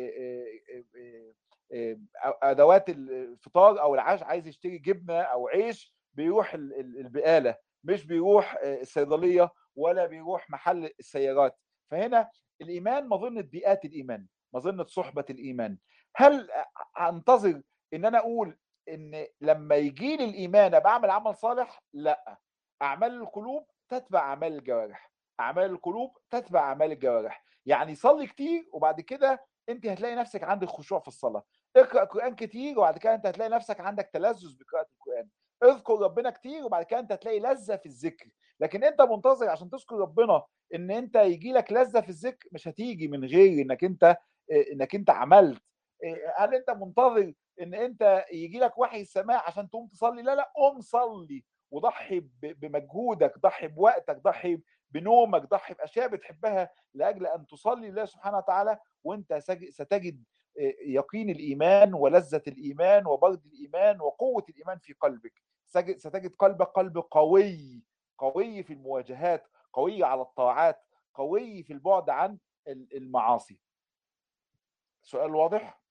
ادوات الفطار او العاش عايز يشتري جبنه او عيش بيروح البقاله مش بيروح الصيدليه ولا بيروح محل السيارات فهنا الايمان مظنه بيئات الايمان مظنه صحبه الايمان هل انتظر ان انا اقول ان لما يجي لي الايمان ابقى اعمل عمل صالح لا اعمال القلوب تتبع اعمال الجوارح اعمال القلوب تتبع اعمال الجوارح يعني صلي كتير وبعد كده انت هتلاقي نفسك عندك خشوع في الصلاه اقرا قران كتير وبعد كده انت هتلاقي نفسك عندك تلذذ بقراءه القران اذكر ربنا كتير وبعد كده انت هتلاقي لذه في الذكر لكن انت منتظر عشان تذكر ربنا ان انت يجي لك لذه في الذكر مش هتيجي من غير انك انت انك انت عملت هل انت منتظر ان انت يجي لك وحي السماء عشان تقوم تصلي لا لا قوم صلي وضحي بمجهودك ضحي بوقتك ضحي بنومك ضحي باشياء بتحبها لاجل ان تصلي لله سبحانه وتعالى وانت ستجد يقين الايمان ولذه الايمان وبرد الايمان وقوه الايمان في قلبك ستجد قلبك قلب قوي قوي في المواجهات قوي على الطاعات قوي في البعد عن المعاصي سؤال واضح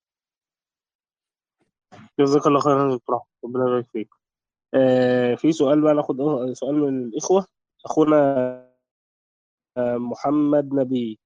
جزاك الله خيرا يا دكتور ربنا يبارك فيك آه في سؤال بقى ناخد سؤال من الاخوه اخونا محمد نبي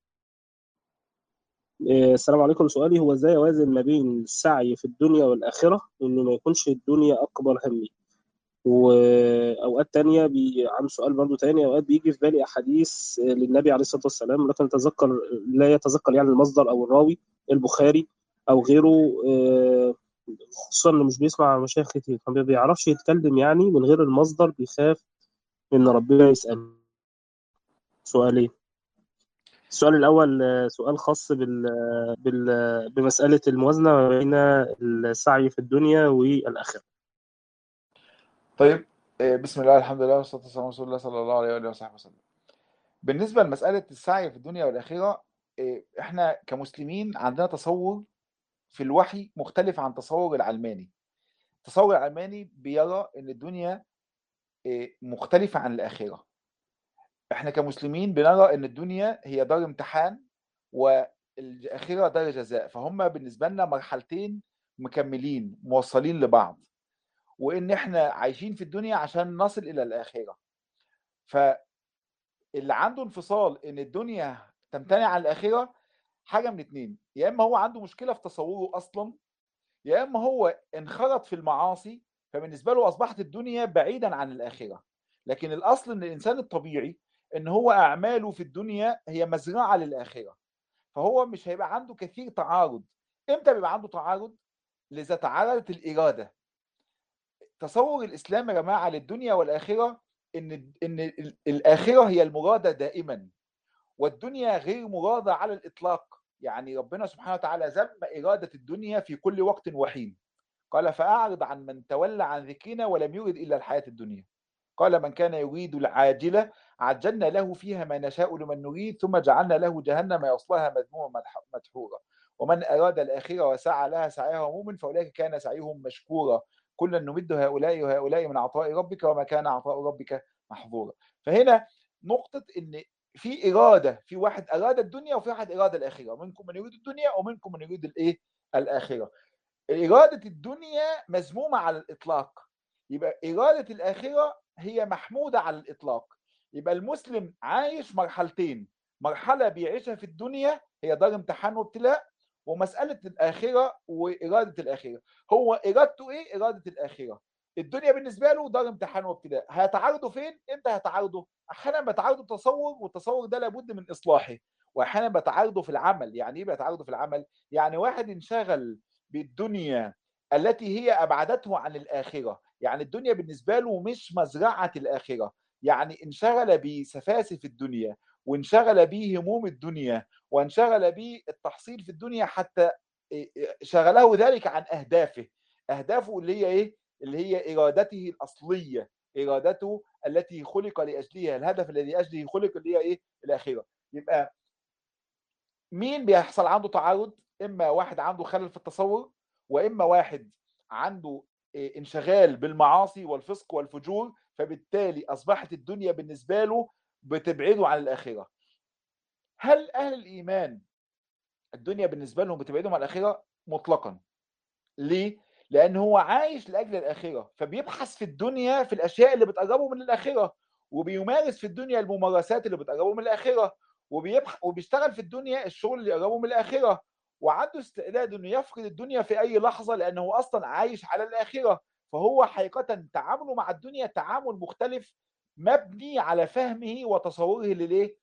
آه السلام عليكم سؤالي هو ازاي اوازن ما بين السعي في الدنيا والاخره وان ما يكونش الدنيا اكبر همي واوقات تانية بي... عن سؤال برضو تاني اوقات بيجي في بالي احاديث للنبي عليه الصلاه والسلام لكن اتذكر لا يتذكر يعني المصدر او الراوي البخاري او غيره خصوصا انه مش بيسمع مشايخ كتير فما بيعرفش يتكلم يعني من غير المصدر بيخاف ان ربنا يسال سؤالين السؤال الاول سؤال خاص بال... بال... بمساله الموازنه ما بين السعي في الدنيا والاخره طيب بسم الله الحمد لله والصلاه والسلام على رسول الله صلى الله عليه واله وصحبه وسلم بالنسبه لمساله السعي في الدنيا والاخره احنا كمسلمين عندنا تصور في الوحي مختلف عن تصور العلماني التصور العلماني بيرى ان الدنيا مختلفة عن الآخرة احنا كمسلمين بنرى ان الدنيا هي دار امتحان والآخرة دار جزاء فهم بالنسبة لنا مرحلتين مكملين موصلين لبعض وان احنا عايشين في الدنيا عشان نصل الى الآخرة فاللي عنده انفصال ان الدنيا تمتنع عن الآخرة حاجه من اتنين يا اما هو عنده مشكله في تصوره اصلا يا اما هو انخرط في المعاصي فبالنسبه له اصبحت الدنيا بعيدا عن الاخره لكن الاصل ان الانسان الطبيعي ان هو اعماله في الدنيا هي مزرعه للاخره فهو مش هيبقى عنده كثير تعارض امتى بيبقى عنده تعارض لذا تعارضت الاراده تصور الاسلام يا جماعه للدنيا والاخره ان ان الاخره هي المراده دائما والدنيا غير مرادة على الإطلاق يعني ربنا سبحانه وتعالى ذم إرادة الدنيا في كل وقت وحين قال فأعرض عن من تولى عن ذكرنا ولم يرد إلا الحياة الدنيا قال من كان يريد العاجلة عجلنا له فيها ما نشاء لمن نريد ثم جعلنا له جهنم يصلاها مذموما مدح- مدحورا ومن أراد الآخرة وسعى لها سعيها مؤمن فأولئك كان سعيهم مشكورا كلا نمد هؤلاء وهؤلاء من عطاء ربك وما كان عطاء ربك محظورا فهنا نقطة إن في إرادة في واحد أراد الدنيا وفي واحد أراد الآخرة منكم من يريد الدنيا ومنكم من يريد الإيه الآخرة إرادة الدنيا مذمومة على الإطلاق يبقى إرادة الآخرة هي محمودة على الإطلاق يبقى المسلم عايش مرحلتين مرحلة بيعيشها في الدنيا هي دار امتحان وابتلاء ومسألة الآخرة وإرادة الآخرة هو إرادته إيه؟ إرادة الآخرة الدنيا بالنسبة له دار امتحان وابتلاء هيتعارضوا فين؟ إمتى هيتعارضوا؟ أحيانا بيتعارضوا تصور والتصور ده لابد من إصلاحه وأحيانا بيتعارضوا في العمل يعني إيه بيتعارضوا في العمل؟ يعني واحد انشغل بالدنيا التي هي أبعدته عن الآخرة يعني الدنيا بالنسبة له مش مزرعة الآخرة يعني انشغل بسفاسف الدنيا وانشغل بهموم الدنيا وانشغل بالتحصيل في الدنيا حتى شغله ذلك عن أهدافه أهدافه اللي هي إيه؟ اللي هي إرادته الأصلية إرادته التي خلق لأجلها الهدف الذي أجله خلق اللي هي إيه؟ الآخرة يبقى مين بيحصل عنده تعارض إما واحد عنده خلل في التصور وإما واحد عنده انشغال بالمعاصي والفسق والفجور فبالتالي أصبحت الدنيا بالنسبة له بتبعده عن الآخرة هل أهل الإيمان الدنيا بالنسبة لهم بتبعدهم عن الآخرة مطلقا ليه؟ لأن هو عايش لأجل الآخرة فبيبحث في الدنيا في الأشياء اللي بتقربه من الآخرة وبيمارس في الدنيا الممارسات اللي بتقربه من الآخرة وبيبح... وبيشتغل في الدنيا الشغل اللي يقربه من الآخرة وعنده استعداد انه يفقد الدنيا في اي لحظه لانه اصلا عايش على الاخره فهو حقيقه تعامله مع الدنيا تعامل مختلف مبني على فهمه وتصوره لليه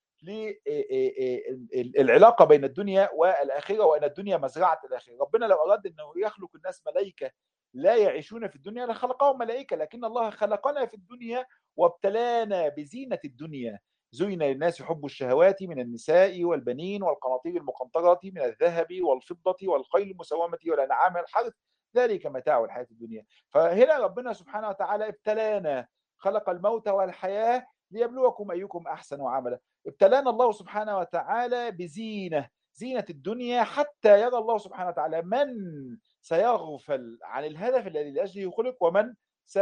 للعلاقه بين الدنيا والاخره وان الدنيا مزرعه الاخره ربنا لو اراد انه يخلق الناس ملائكه لا يعيشون في الدنيا لخلقهم ملائكه لكن الله خلقنا في الدنيا وابتلانا بزينه الدنيا زين للناس حب الشهوات من النساء والبنين والقناطير المقنطرة من الذهب والفضة والخيل المسومة والأنعام والحرث ذلك متاع الحياة الدنيا فهنا ربنا سبحانه وتعالى ابتلانا خلق الموت والحياة ليبلوكم أيكم أحسن عملا ابتلانا الله سبحانه وتعالى بزينة زينة الدنيا حتى يرى الله سبحانه وتعالى من سيغفل عن الهدف الذي لأجله خلق ومن س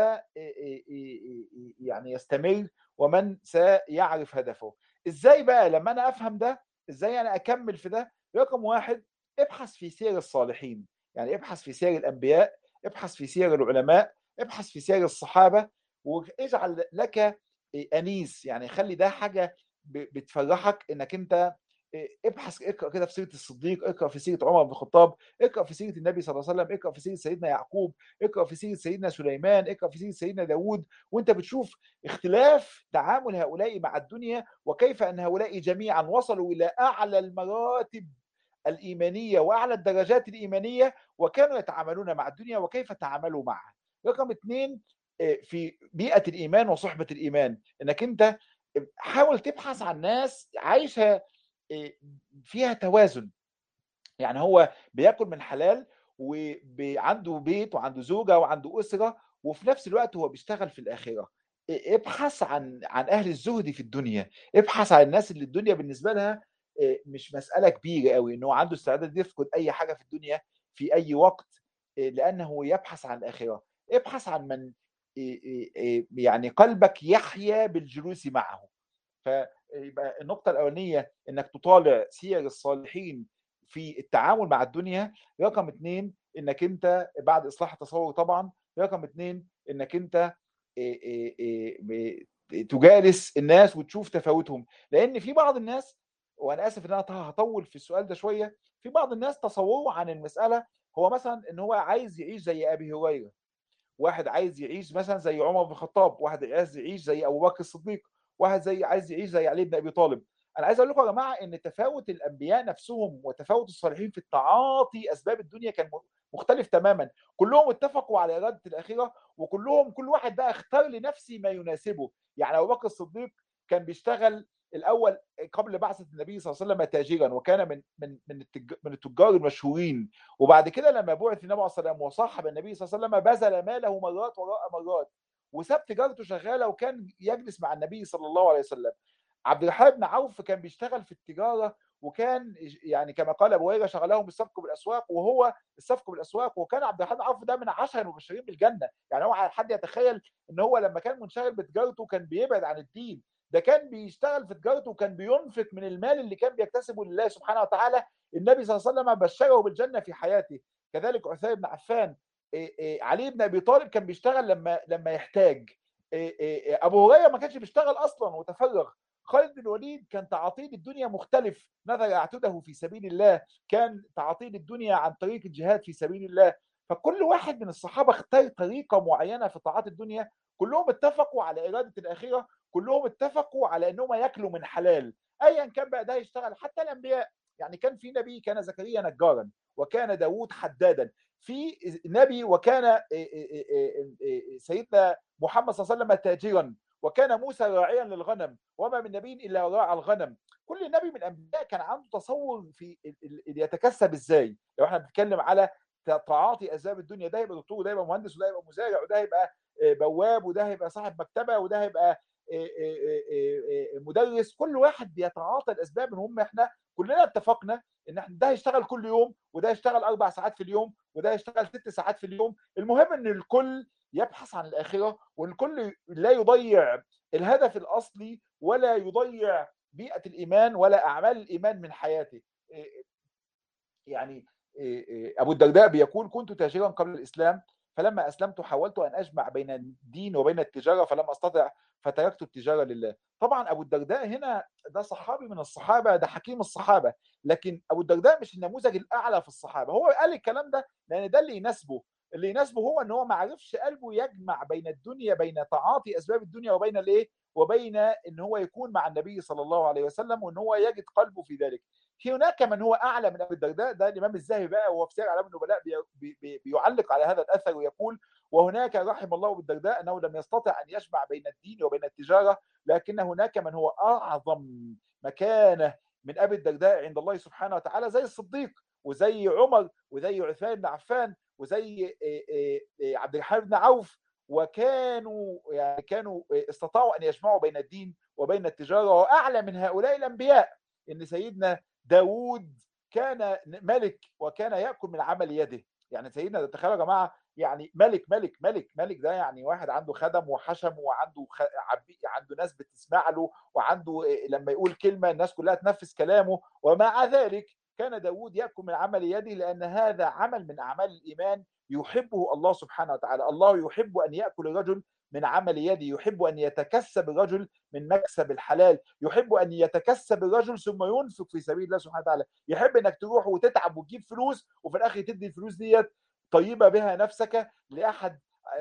يعني يستمر ومن سيعرف هدفه ازاي بقى لما انا افهم ده ازاي انا اكمل في ده رقم واحد ابحث في سير الصالحين يعني ابحث في سير الانبياء ابحث في سير العلماء ابحث في سير الصحابه واجعل لك انيس يعني خلي ده حاجه بتفرحك انك انت ابحث اقرا كده في سيره الصديق اقرا في سيره عمر بن الخطاب اقرا في سيره النبي صلى الله عليه وسلم اقرا في سيره سيدنا يعقوب اقرا في سيره سيدنا سليمان اقرا في سيره سيدنا داوود وانت بتشوف اختلاف تعامل هؤلاء مع الدنيا وكيف ان هؤلاء جميعا وصلوا الى اعلى المراتب الايمانيه واعلى الدرجات الايمانيه وكانوا يتعاملون مع الدنيا وكيف تعاملوا معها رقم اثنين في بيئه الايمان وصحبه الايمان انك انت حاول تبحث عن ناس عايشه فيها توازن يعني هو بياكل من حلال وعنده بيت وعنده زوجه وعنده اسره وفي نفس الوقت هو بيشتغل في الاخره ابحث عن عن اهل الزهد في الدنيا ابحث عن الناس اللي الدنيا بالنسبه لها مش مساله كبيره قوي انه عنده استعداد يفقد اي حاجه في الدنيا في اي وقت لانه يبحث عن الاخره ابحث عن من يعني قلبك يحيا بالجلوس معه فيبقى النقطة الأولانية إنك تطالع سير الصالحين في التعامل مع الدنيا رقم اثنين إنك أنت بعد إصلاح التصور طبعا رقم اثنين إنك أنت تجالس الناس وتشوف تفاوتهم لأن في بعض الناس وأنا آسف إن أنا هطول في السؤال ده شوية في بعض الناس تصوره عن المسألة هو مثلا إن هو عايز يعيش زي أبي هريرة واحد عايز يعيش مثلا زي عمر بن الخطاب واحد عايز يعيش زي أبو بكر الصديق واحد زي عايز يعيش زي علي بن ابي طالب انا عايز اقول لكم يا جماعه ان تفاوت الانبياء نفسهم وتفاوت الصالحين في التعاطي اسباب الدنيا كان مختلف تماما كلهم اتفقوا على اراده الاخره وكلهم كل واحد بقى اختار لنفسه ما يناسبه يعني ابو بكر الصديق كان بيشتغل الاول قبل بعثه النبي صلى الله عليه وسلم تاجرا وكان من من من من التجار المشهورين وبعد كده لما بعث النبي صلى الله عليه وسلم وصاحب النبي صلى الله عليه وسلم بذل ماله مرات وراء مرات وساب تجارته شغاله وكان يجلس مع النبي صلى الله عليه وسلم عبد الرحمن بن عوف كان بيشتغل في التجاره وكان يعني كما قال ابو هريره شغلهم السفك بالاسواق وهو السفك بالاسواق وكان عبد الرحمن بن عوف ده من عشر المبشرين بالجنه يعني هو حد يتخيل ان هو لما كان منشغل بتجارته كان بيبعد عن الدين ده كان بيشتغل في تجارته وكان بينفق من المال اللي كان بيكتسبه لله سبحانه وتعالى النبي صلى الله عليه وسلم بشره بالجنه في حياته كذلك عثمان بن عفان علي بن ابي طالب كان بيشتغل لما لما يحتاج ابو هريره ما كانش بيشتغل اصلا وتفرغ خالد بن الوليد كان تعاطيه الدنيا مختلف نذر اعتده في سبيل الله كان تعاطيه الدنيا عن طريق الجهاد في سبيل الله فكل واحد من الصحابه اختار طريقه معينه في طاعات الدنيا كلهم اتفقوا على اراده الاخره كلهم اتفقوا على انهم ياكلوا من حلال ايا كان بقى ده يشتغل حتى الانبياء يعني كان في نبي كان زكريا نجارا وكان داوود حدادا في نبي وكان سيدنا محمد صلى الله عليه وسلم تاجرا وكان موسى راعيا للغنم وما من نبي الا راعى الغنم كل نبي من الانبياء كان عنده تصور في يتكسب ازاي لو احنا بنتكلم على تعاطي اسباب الدنيا ده يبقى دكتور وده يبقى مهندس وده يبقى مزارع وده يبقى بواب وده هيبقى صاحب مكتبه وده هيبقى مدرس كل واحد بيتعاطى الاسباب المهم احنا كلنا اتفقنا ان احنا ده هيشتغل كل يوم وده يشتغل اربع ساعات في اليوم وده يشتغل ست ساعات في اليوم المهم ان الكل يبحث عن الاخره والكل لا يضيع الهدف الاصلي ولا يضيع بيئه الايمان ولا اعمال الايمان من حياته يعني ابو الدرداء بيقول كنت تاجرا قبل الاسلام فلما اسلمت حاولت ان اجمع بين الدين وبين التجاره فلم استطع فتركت التجاره لله طبعا ابو الدرداء هنا ده صحابي من الصحابه ده حكيم الصحابه لكن ابو الدرداء مش النموذج الاعلى في الصحابه هو قال الكلام ده لان ده اللي يناسبه اللي يناسبه هو ان هو ما عرفش قلبه يجمع بين الدنيا بين تعاطي اسباب الدنيا وبين الايه وبين ان هو يكون مع النبي صلى الله عليه وسلم وان هو يجد قلبه في ذلك هناك من هو اعلى من ابي الدرداء ده الامام الذهبي بقى وهو في سير اعلام النبلاء بي بي بيعلق على هذا الاثر ويقول وهناك رحم الله ابو الدرداء انه لم يستطع ان يجمع بين الدين وبين التجاره لكن هناك من هو اعظم مكانه من ابي الدرداء عند الله سبحانه وتعالى زي الصديق وزي عمر وزي عثمان بن عفان وزي عبد الرحمن بن عوف وكانوا يعني كانوا استطاعوا ان يجمعوا بين الدين وبين التجاره واعلى من هؤلاء الانبياء ان سيدنا داوود كان ملك وكان ياكل من عمل يده يعني سيدنا تخيلوا يا جماعه يعني ملك ملك ملك ملك ده يعني واحد عنده خدم وحشم وعنده خ... عنده ناس بتسمع له وعنده لما يقول كلمه الناس كلها تنفذ كلامه ومع ذلك كان داود يأكل من عمل يده لأن هذا عمل من أعمال الإيمان يحبه الله سبحانه وتعالى الله يحب أن يأكل الرجل من عمل يده يحب أن يتكسب الرجل من مكسب الحلال يحب أن يتكسب الرجل ثم ينفق في سبيل الله سبحانه وتعالى يحب أنك تروح وتتعب وتجيب فلوس وفي الآخر تدي الفلوس ديت طيبة بها نفسك لأحد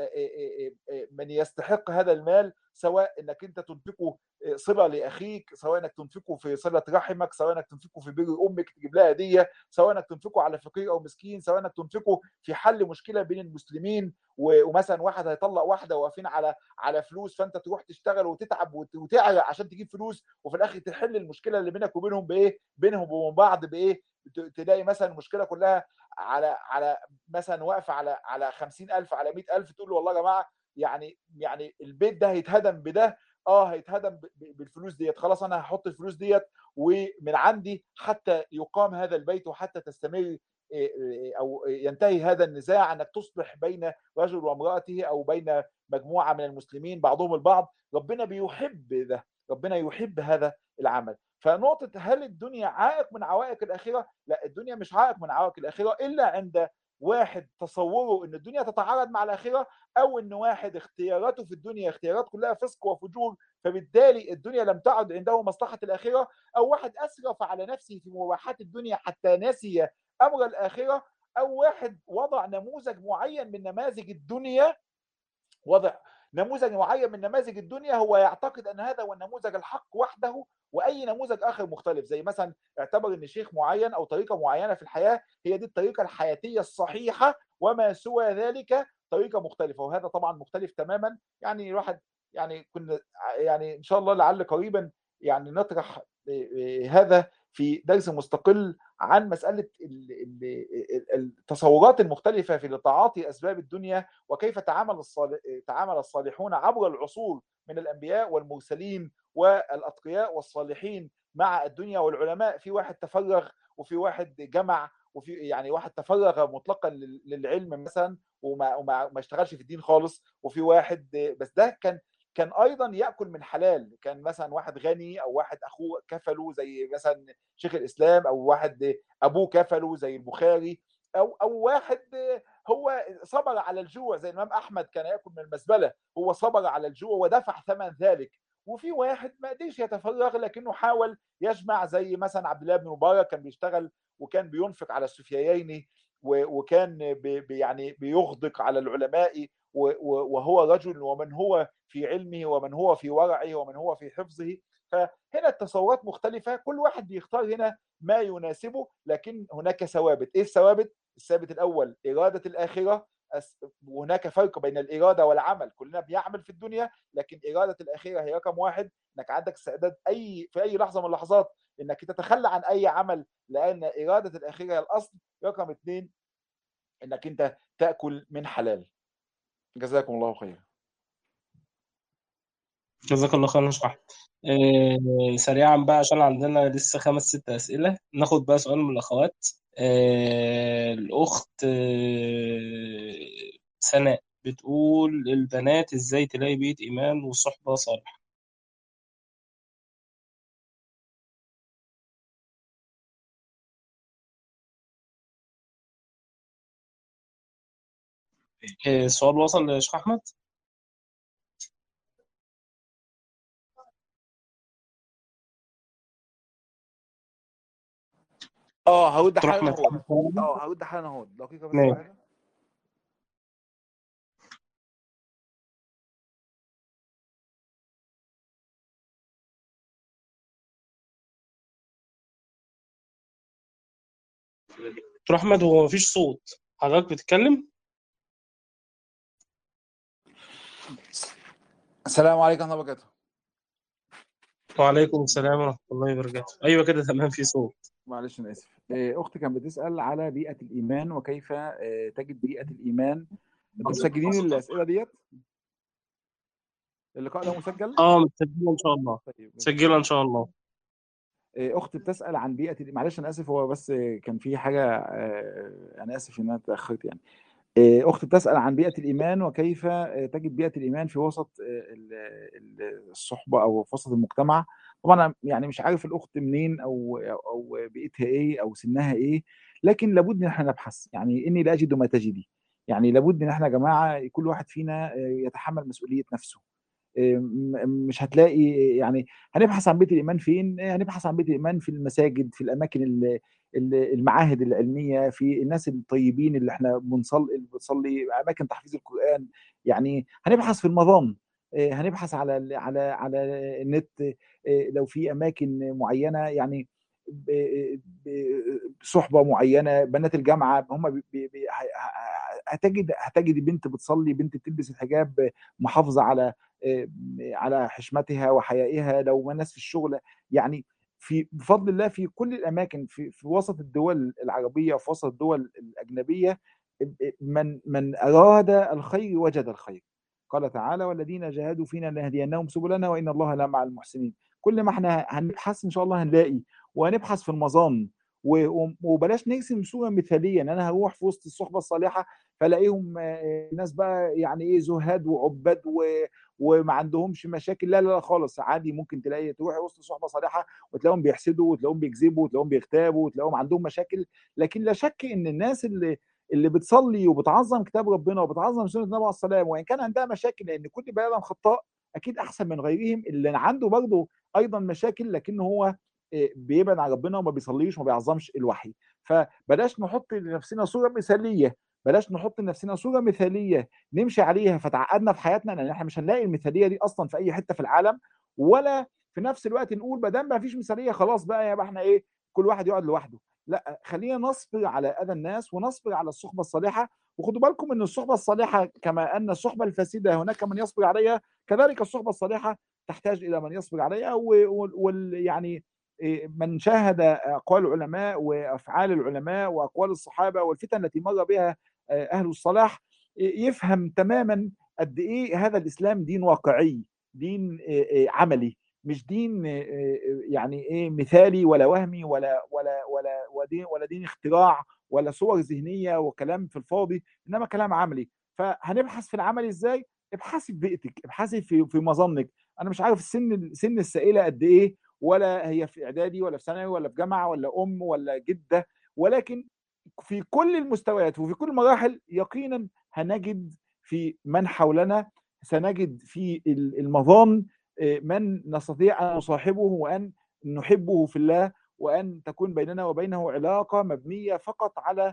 من يستحق هذا المال سواء انك انت تنفقه صله لاخيك سواء انك تنفقه في صله رحمك سواء انك تنفقه في بر امك تجيب لها هديه سواء انك تنفقه على فقير او مسكين سواء انك تنفقه في حل مشكله بين المسلمين ومثلا واحد هيطلق واحده واقفين على على فلوس فانت تروح تشتغل وتتعب وتعرق عشان تجيب فلوس وفي الاخر تحل المشكله اللي بينك وبينهم بايه بينهم وبين بعض بايه تلاقي مثلا المشكله كلها على على مثلا واقفه على على 50000 على 100000 تقول له والله يا جماعه يعني يعني البيت ده هيتهدم بده اه هيتهدم بالفلوس ديت خلاص انا هحط الفلوس ديت ومن عندي حتى يقام هذا البيت وحتى تستمر او ينتهي هذا النزاع انك تصلح بين رجل وامراته او بين مجموعه من المسلمين بعضهم البعض ربنا بيحب ده ربنا يحب هذا العمل فنقطة هل الدنيا عائق من عوائق الآخرة؟ لا الدنيا مش عائق من عوائق الآخرة إلا عند واحد تصوره ان الدنيا تتعارض مع الاخره او ان واحد اختياراته في الدنيا اختيارات كلها فسق وفجور فبالتالي الدنيا لم تعد عنده مصلحه الاخره او واحد اسرف على نفسه في مباحات الدنيا حتى نسي امر الاخره او واحد وضع نموذج معين من نماذج الدنيا وضع نموذج معين من نماذج الدنيا هو يعتقد ان هذا هو النموذج الحق وحده واي نموذج اخر مختلف زي مثلا اعتبر ان شيخ معين او طريقه معينه في الحياه هي دي الطريقه الحياتيه الصحيحه وما سوى ذلك طريقه مختلفه وهذا طبعا مختلف تماما يعني الواحد يعني كنا يعني ان شاء الله لعل قريبا يعني نطرح هذا في درس مستقل عن مساله التصورات المختلفه في تعاطي اسباب الدنيا وكيف تعامل الصالح تعامل الصالحون عبر العصور من الانبياء والمرسلين والاتقياء والصالحين مع الدنيا والعلماء في واحد تفرغ وفي واحد جمع وفي يعني واحد تفرغ مطلقا للعلم مثلا وما وما ما اشتغلش في الدين خالص وفي واحد بس ده كان كان ايضا ياكل من حلال كان مثلا واحد غني او واحد اخوه كفله زي مثلا شيخ الاسلام او واحد ابوه كفله زي البخاري او او واحد هو صبر على الجوع زي الامام احمد كان ياكل من المزبله هو صبر على الجوع ودفع ثمن ذلك وفي واحد ما قدرش يتفرغ لكنه حاول يجمع زي مثلا عبد الله بن مبارك كان بيشتغل وكان بينفق على السفيايين وكان بي يعني بيغدق على العلماء وهو رجل ومن هو في علمه ومن هو في ورعه ومن هو في حفظه فهنا التصورات مختلفة كل واحد بيختار هنا ما يناسبه لكن هناك ثوابت ايه الثوابت الثابت الاول إرادة الآخرة وهناك فرق بين الإرادة والعمل كلنا بيعمل في الدنيا لكن إرادة الآخرة هي رقم واحد انك عندك استعداد اي في اي لحظة من اللحظات انك تتخلى عن اي عمل لان إرادة الآخرة هي الأصل رقم اثنين انك انت تأكل من حلال جزاكم الله خيرا جزاك الله خيرا شرح آه سريعا بقى عشان عندنا لسه خمس ست أسئلة ناخد بقى سؤال من الأخوات آه الأخت آه سناء بتقول البنات إزاي تلاقي بيت إيمان وصحبة صالحة السؤال وصل يا شيخ أحمد؟ اه هرد دكتور حالا أحمد اهو اه هرد حالا اهو دقيقة بس ماشي. واحدة دكتور أحمد هو مفيش صوت حضرتك بتتكلم؟ السلام عليكم ورحمة الله وبركاته وعليكم السلام ورحمة الله وبركاته أيوة كده تمام في صوت معلش انا اسف آه، اختي كانت بتسال على بيئه الايمان وكيف آه، تجد بيئه الايمان انتوا مسجلين الاسئله ديت اللقاء ده مسجل اه متسجلة إن شاء الله طيب مسجلة إن شاء الله آه، اختي بتسال عن بيئه ال- معلش انا اسف هو بس آه، كان في حاجه آه، انا اسف ان انا اتاخرت يعني آه، اختي بتسال عن بيئه الايمان وكيف آه، تجد بيئه الايمان في وسط آه، ال- ال- الصحبه او في وسط المجتمع طبعا انا يعني مش عارف الاخت منين او او بيئتها ايه او سنها ايه لكن لابد ان احنا نبحث يعني اني لا اجد ما تجدي يعني لابد ان احنا يا جماعه كل واحد فينا آه، يتحمل مسؤوليه نفسه م- مش هتلاقي يعني هنبحث عن بيت الايمان فين هنبحث عن بيت الايمان في المساجد في الاماكن ال- ال- المعاهد العلميه في الناس الطيبين اللي احنا بنصلي بنصلي اماكن تحفيظ القران يعني هنبحث في المظان آه، هنبحث على ال- على على النت آه، لو في اماكن معينه يعني ب- ب- صحبه معينه بنات الجامعه هم بي- بي- بي- ه- هتجد هتجد بنت بتصلي بنت بتلبس الحجاب محافظه على آه، على حشمتها وحيائها لو ناس في الشغل يعني في بفضل الله في كل الاماكن في في وسط الدول العربيه وفي وسط الدول الاجنبيه من من اراد الخير وجد الخير قال تعالى والذين جاهدوا فينا لنهدينهم سبلنا وان الله لمع المحسنين كل ما احنا هنبحث ان شاء الله هنلاقي وهنبحث في المظان و- وبلاش نرسم صوره مثاليه ان انا هروح في وسط الصحبه الصالحه فلاقيهم آه، ناس بقى يعني ايه زهاد وعباد و وما عندهمش مشاكل لا لا لا خالص عادي ممكن تلاقي تروح وسط صحبه صالحه وتلاقيهم بيحسدوا وتلاقيهم بيكذبوا وتلاقيهم بيغتابوا وتلاقيهم عندهم مشاكل لكن لا شك ان الناس اللي اللي بتصلي وبتعظم كتاب ربنا وبتعظم سنه النبي عليه السلام وان كان عندها مشاكل لان كل بني ادم خطاء اكيد احسن من غيرهم اللي عنده برضه ايضا مشاكل لكن هو آه، بيبعد عن ربنا وما بيصليش وما بيعظمش الوحي فبلاش نحط لنفسنا صوره مثاليه بلاش نحط لنفسنا صوره مثاليه نمشي عليها فتعقدنا في حياتنا لان احنا مش هنلاقي المثاليه دي اصلا في اي حته في العالم ولا في نفس الوقت نقول ما دام ما فيش مثاليه خلاص بقى يبقى احنا ايه كل واحد يقعد لوحده لا خلينا نصبر على اذى الناس ونصبر على الصحبه الصالحه وخدوا بالكم ان الصحبه الصالحه كما ان الصحبه الفاسده هناك من يصبر عليها كذلك الصحبه الصالحه تحتاج الى من يصبر عليها ويعني من شاهد اقوال العلماء وافعال العلماء واقوال الصحابه والفتن التي مر بها اهل الصلاح يفهم تماما قد ايه هذا الاسلام دين واقعي دين عملي مش دين يعني ايه مثالي ولا وهمي ولا ولا ولا ودين ولا دين اختراع ولا صور ذهنيه وكلام في الفاضي انما كلام عملي فهنبحث في العمل ازاي ابحثي في بيئتك ابحثي في في مظنك انا مش عارف السن سن السائله قد ايه ولا هي في اعدادي ولا في ثانوي ولا في جامعه ولا ام ولا جده ولكن في كل المستويات وفي كل المراحل يقينا هنجد في من حولنا سنجد في المظان من نستطيع ان نصاحبه وان نحبه في الله وان تكون بيننا وبينه علاقه مبنيه فقط على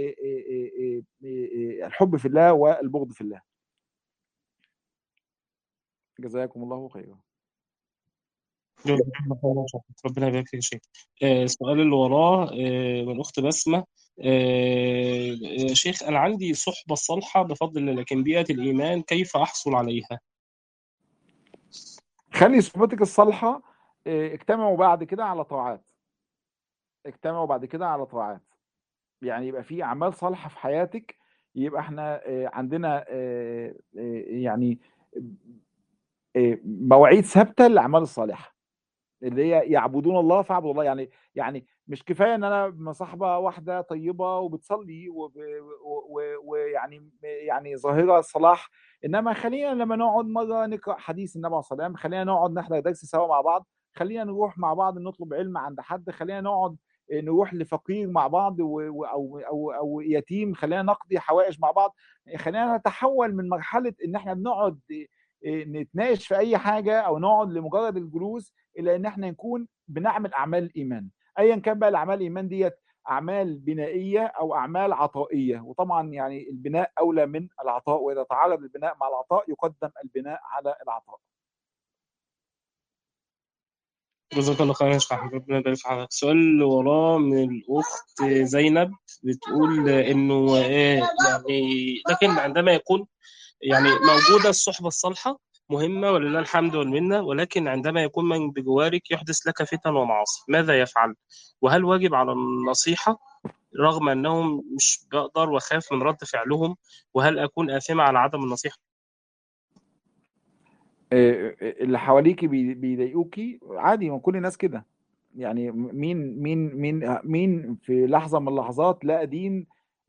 الحب في الله والبغض في الله. جزاكم الله خيرا. ربنا يبارك فيك يا شيخ السؤال اللي وراه من اخت بسمه يا شيخ انا عندي صحبه صالحه بفضل الله لكن بيئه الايمان كيف احصل عليها خلي صحبتك الصالحه اجتمعوا بعد كده على طاعات اجتمعوا بعد كده على طاعات يعني يبقى في اعمال صالحه في حياتك يبقى احنا عندنا يعني مواعيد ثابته للاعمال الصالحه اللي هي يعبدون الله فاعبدوا الله يعني يعني مش كفايه ان انا مصاحبه واحده طيبه وبتصلي ويعني يعني ظاهره صلاح انما خلينا لما نقعد مره نقرا حديث النبي صلى الله عليه وسلم خلينا نقعد نحضر درس سوا مع بعض خلينا نروح مع بعض نطلب علم عند حد خلينا نقعد نروح لفقير مع بعض او او او يتيم خلينا نقضي حوائج مع بعض خلينا نتحول من مرحله ان احنا بنقعد نتناقش في اي حاجه او نقعد لمجرد الجلوس الى ان احنا نكون بنعمل اعمال الايمان ايا كان بقى الاعمال الايمان ديت اعمال بنائيه او اعمال عطائيه وطبعا يعني البناء اولى من العطاء واذا تعارض البناء مع العطاء يقدم البناء على العطاء جزاك الله خير يا شيخ احمد ربنا يبارك في حضرتك السؤال اللي وراه من الاخت زينب بتقول انه يعني لكن عندما يكون يعني موجوده الصحبه الصالحه مهمة ولله الحمد والمنة ولكن عندما يكون من بجوارك يحدث لك فتن ومعاصي ماذا يفعل وهل واجب على النصيحة رغم أنهم مش بقدر وخاف من رد فعلهم وهل أكون آثمة على عدم النصيحة اللي حواليكي بيضايقوكي عادي ما كل الناس كده يعني مين مين مين مين في لحظه من اللحظات لقى دين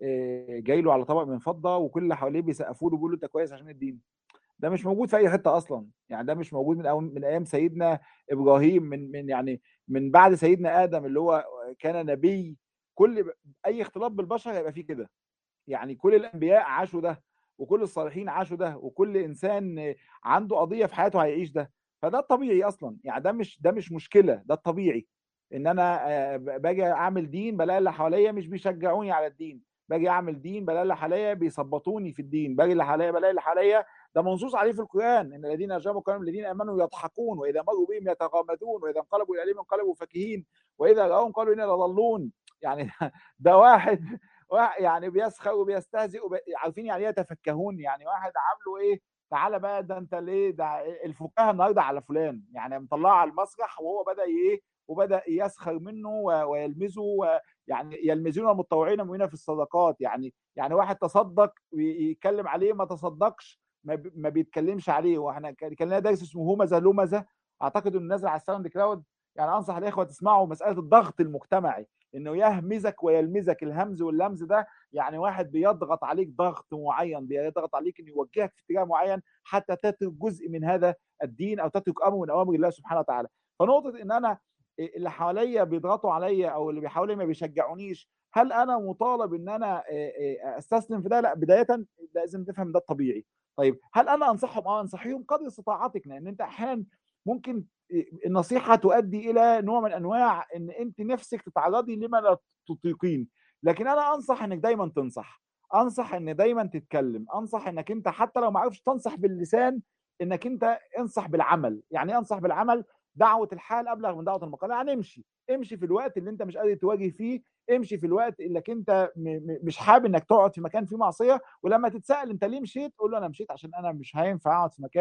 جاي له على طبق من فضه وكل اللي حواليه بيسقفوا له بيقولوا انت كويس عشان الدين ده مش موجود في اي حته اصلا يعني ده مش موجود من أو من ايام سيدنا ابراهيم من من يعني من بعد سيدنا ادم اللي هو كان نبي كل اي اختلاط بالبشر هيبقى فيه كده يعني كل الانبياء عاشوا ده وكل الصالحين عاشوا ده وكل انسان عنده قضيه في حياته هيعيش ده فده الطبيعي اصلا يعني ده مش ده مش مشكله ده الطبيعي ان انا باجي اعمل دين بلاقي اللي حواليا مش بيشجعوني على الدين باجي اعمل دين بلاقي اللي حواليا بيثبطوني في الدين باجي اللي حواليا بلاقي اللي حواليا ده منصوص عليه في القران ان الذين اجابوا كانوا الذين امنوا يضحكون واذا مروا بهم يتغامزون واذا انقلبوا الى اليهم انقلبوا فكهين واذا راهم قالوا انا لضالون يعني ده واحد يعني بيسخر وبيستهزئ وب... عارفين يعني ايه يتفكهون يعني واحد عامله ايه تعالى بقى ده انت ليه ده الفكاهه النهارده على فلان يعني مطلعه على المسرح وهو بدا ايه وبدا يسخر منه ويلمزه يعني يلمزون المتطوعين مؤمنين في الصدقات يعني يعني واحد تصدق ويتكلم عليه ما تصدقش ما بيتكلمش عليه واحنا كان لنا درس اسمه همزه لمزه اعتقد انه نازل على الساوند كلاود يعني انصح الاخوه تسمعوا مساله الضغط المجتمعي انه يهمزك ويلمزك الهمز واللمز ده يعني واحد بيضغط عليك ضغط معين بيضغط عليك انه يوجهك في اتجاه معين حتى تترك جزء من هذا الدين او تترك امر من اوامر الله سبحانه وتعالى فنقطه ان انا اللي حواليا بيضغطوا عليا او اللي حواليا ما بيشجعونيش هل انا مطالب ان انا استسلم في ده لا بدايه لازم تفهم ده الطبيعي طيب هل انا انصحهم اه انصحيهم قدر استطاعتك لان انت احيانا ممكن النصيحه تؤدي الى نوع من انواع ان انت نفسك تتعرضي لما لا تطيقين لكن انا انصح انك دايما تنصح انصح ان دايما تتكلم انصح انك انت حتى لو ما عرفتش تنصح باللسان انك انت انصح بالعمل يعني انصح بالعمل دعوه الحال ابلغ من دعوه المقال يعني امشي امشي في الوقت اللي انت مش قادر تواجه فيه امشي في الوقت اللي انت مش حابب انك تقعد في مكان فيه معصيه ولما تتسال انت ليه مشيت قول له انا مشيت عشان انا مش هينفع اقعد في مكان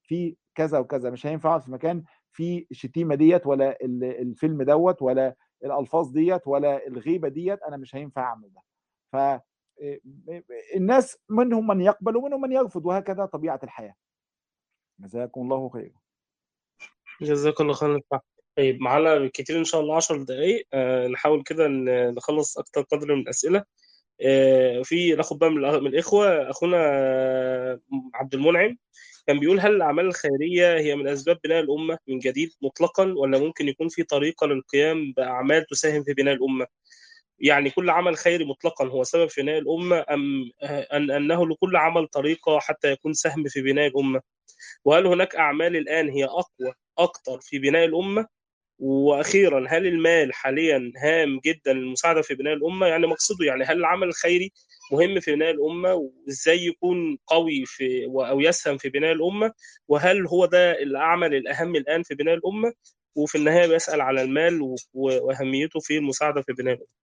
في كذا وكذا مش هينفع اقعد في مكان فيه الشتيمه ديت ولا الفيلم دوت ولا الالفاظ ديت ولا الغيبه ديت انا مش هينفع اعمل ده ف الناس منهم من يقبل ومنهم من يرفض وهكذا طبيعه الحياه جزاكم الله خيرا جزاك الله خيرا طيب معانا كتير ان شاء الله 10 دقائق أه نحاول كده نخلص اكتر قدر من الاسئله أه في ناخد بقى من الاخوه اخونا عبد المنعم كان بيقول هل الاعمال الخيريه هي من اسباب بناء الامه من جديد مطلقا ولا ممكن يكون في طريقه للقيام باعمال تساهم في بناء الامه يعني كل عمل خيري مطلقا هو سبب في بناء الامه ام أن انه لكل عمل طريقه حتى يكون سهم في بناء الامه وهل هناك اعمال الان هي اقوى اكثر في بناء الامه واخيرا هل المال حاليا هام جدا للمساعده في بناء الامه يعني مقصده يعني هل العمل الخيري مهم في بناء الامه وازاي يكون قوي في او يسهم في بناء الامه وهل هو ده العمل الاهم الان في بناء الامه وفي النهايه بيسال على المال واهميته في المساعده في بناء الامه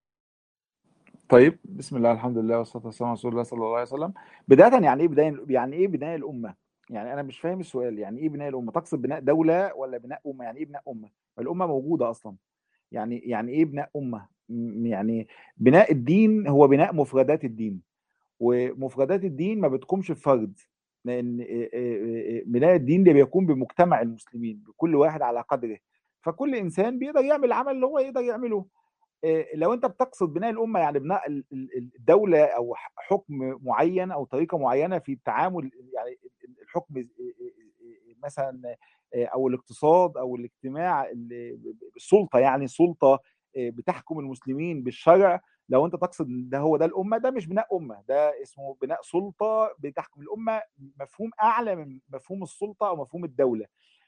طيب بسم الله الحمد لله والصلاه والسلام على رسول الله صلى الله عليه وسلم بدايه يعني ايه بدايه يعني ايه بناء الامه يعني انا مش فاهم السؤال يعني ايه بناء الامه تقصد بناء دوله ولا بناء امه يعني ايه بناء امه الامه موجوده اصلا يعني يعني ايه بناء امه يعني بناء الدين هو بناء مفردات الدين ومفردات الدين ما بتقومش بفرد لان بناء الدين ده بيكون بمجتمع المسلمين بكل واحد على قدره فكل انسان بيقدر يعمل العمل اللي هو يقدر يعمله لو انت بتقصد بناء الامه يعني بناء الدوله او حكم معين او طريقه معينه في التعامل يعني الحكم مثلا او الاقتصاد او الاجتماع السلطه يعني سلطه بتحكم المسلمين بالشرع لو انت تقصد ده هو ده الامه ده مش بناء امه ده اسمه بناء سلطه بتحكم الامه مفهوم اعلى من مفهوم السلطه او مفهوم الدوله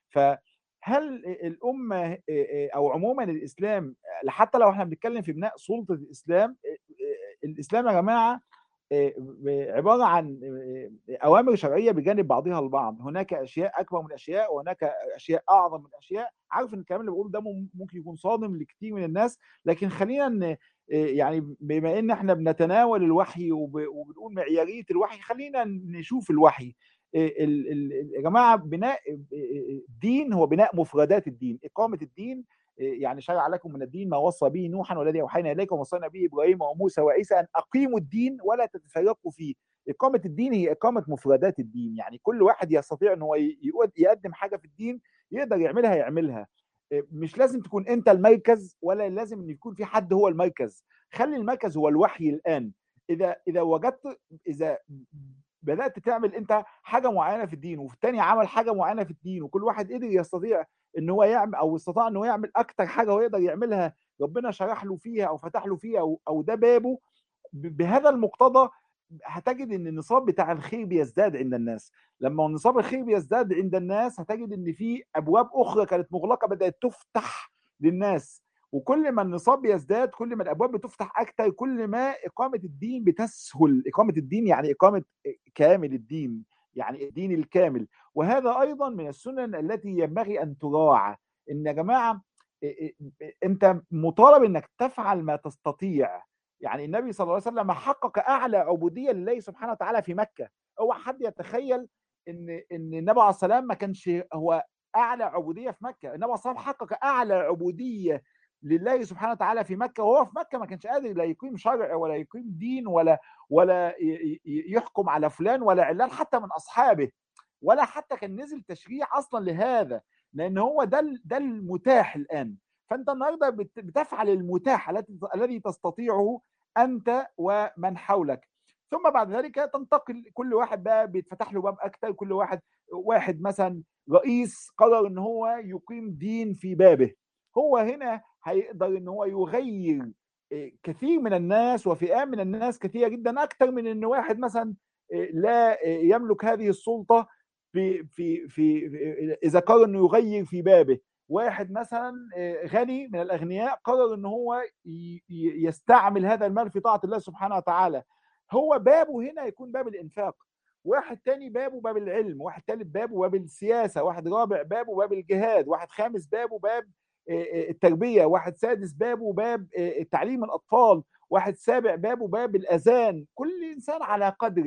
فهل الامه او عموما الاسلام حتى لو احنا بنتكلم في بناء سلطه الاسلام الاسلام يا جماعه عباره عن اوامر شرعيه بجانب بعضها البعض هناك اشياء اكبر من اشياء وهناك اشياء اعظم من اشياء عارف ان الكلام اللي بقوله ده ممكن يكون صادم لكثير من الناس لكن خلينا يعني بما ان احنا بنتناول الوحي وبنقول معياريه الوحي خلينا نشوف الوحي يا جماعه بناء الدين هو بناء مفردات الدين اقامه الدين يعني شرع لكم من الدين ما وصى به نوحا والذي اوحينا اليكم ووصينا به ابراهيم وموسى وعيسى ان اقيموا الدين ولا تتفرقوا فيه اقامه الدين هي اقامه مفردات الدين يعني كل واحد يستطيع ان هو يقدم حاجه في الدين يقدر يعملها يعملها مش لازم تكون انت المركز ولا لازم ان يكون في حد هو المركز خلي المركز هو الوحي الان اذا اذا وجدت اذا بدات تعمل انت حاجه معينه في الدين وفي الثاني عمل حاجه معينه في الدين وكل واحد قدر يستطيع ان هو يعمل او استطاع ان هو يعمل اكتر حاجه هو يقدر يعملها ربنا شرح له فيها او فتح له فيها او, أو ده بابه بهذا المقتضى هتجد ان النصاب بتاع الخير بيزداد عند الناس لما النصاب الخير بيزداد عند الناس هتجد ان في ابواب اخرى كانت مغلقه بدات تفتح للناس وكل ما النصاب بيزداد كل ما الابواب بتفتح اكتر كل ما اقامه الدين بتسهل اقامه الدين يعني اقامه كامل الدين يعني الدين الكامل وهذا ايضا من السنن التي ينبغي ان تراعى ان يا جماعه انت مطالب انك تفعل ما تستطيع يعني النبي صلى الله عليه وسلم حقق اعلى عبوديه لله سبحانه وتعالى في مكه هو حد يتخيل ان ان النبي عليه السلام ما كانش هو اعلى عبوديه في مكه النبي عليه السلام حقق اعلى عبوديه لله سبحانه وتعالى في مكه وهو في مكه ما كانش قادر لا يقيم شرع ولا يقيم دين ولا ولا يحكم على فلان ولا علان حتى من اصحابه ولا حتى كان نزل تشريع اصلا لهذا لان هو ده ده المتاح الان فانت النهارده بتفعل المتاح الذي تستطيعه انت ومن حولك ثم بعد ذلك تنتقل كل واحد بقى بيتفتح له باب اكتر كل واحد واحد مثلا رئيس قرر ان هو يقيم دين في بابه هو هنا هيقدر ان هو يغير كثير من الناس وفئات من الناس كثيره جدا اكثر من ان واحد مثلا لا يملك هذه السلطه في في في اذا قرر انه يغير في بابه واحد مثلا غني من الاغنياء قرر ان هو يستعمل هذا المال في طاعه الله سبحانه وتعالى هو بابه هنا يكون باب الانفاق واحد تاني بابه باب العلم واحد تالت بابه باب السياسه واحد رابع بابه باب الجهاد واحد خامس بابه باب التربيه واحد سادس بابه باب تعليم الاطفال واحد سابع بابه باب الاذان كل انسان على قدره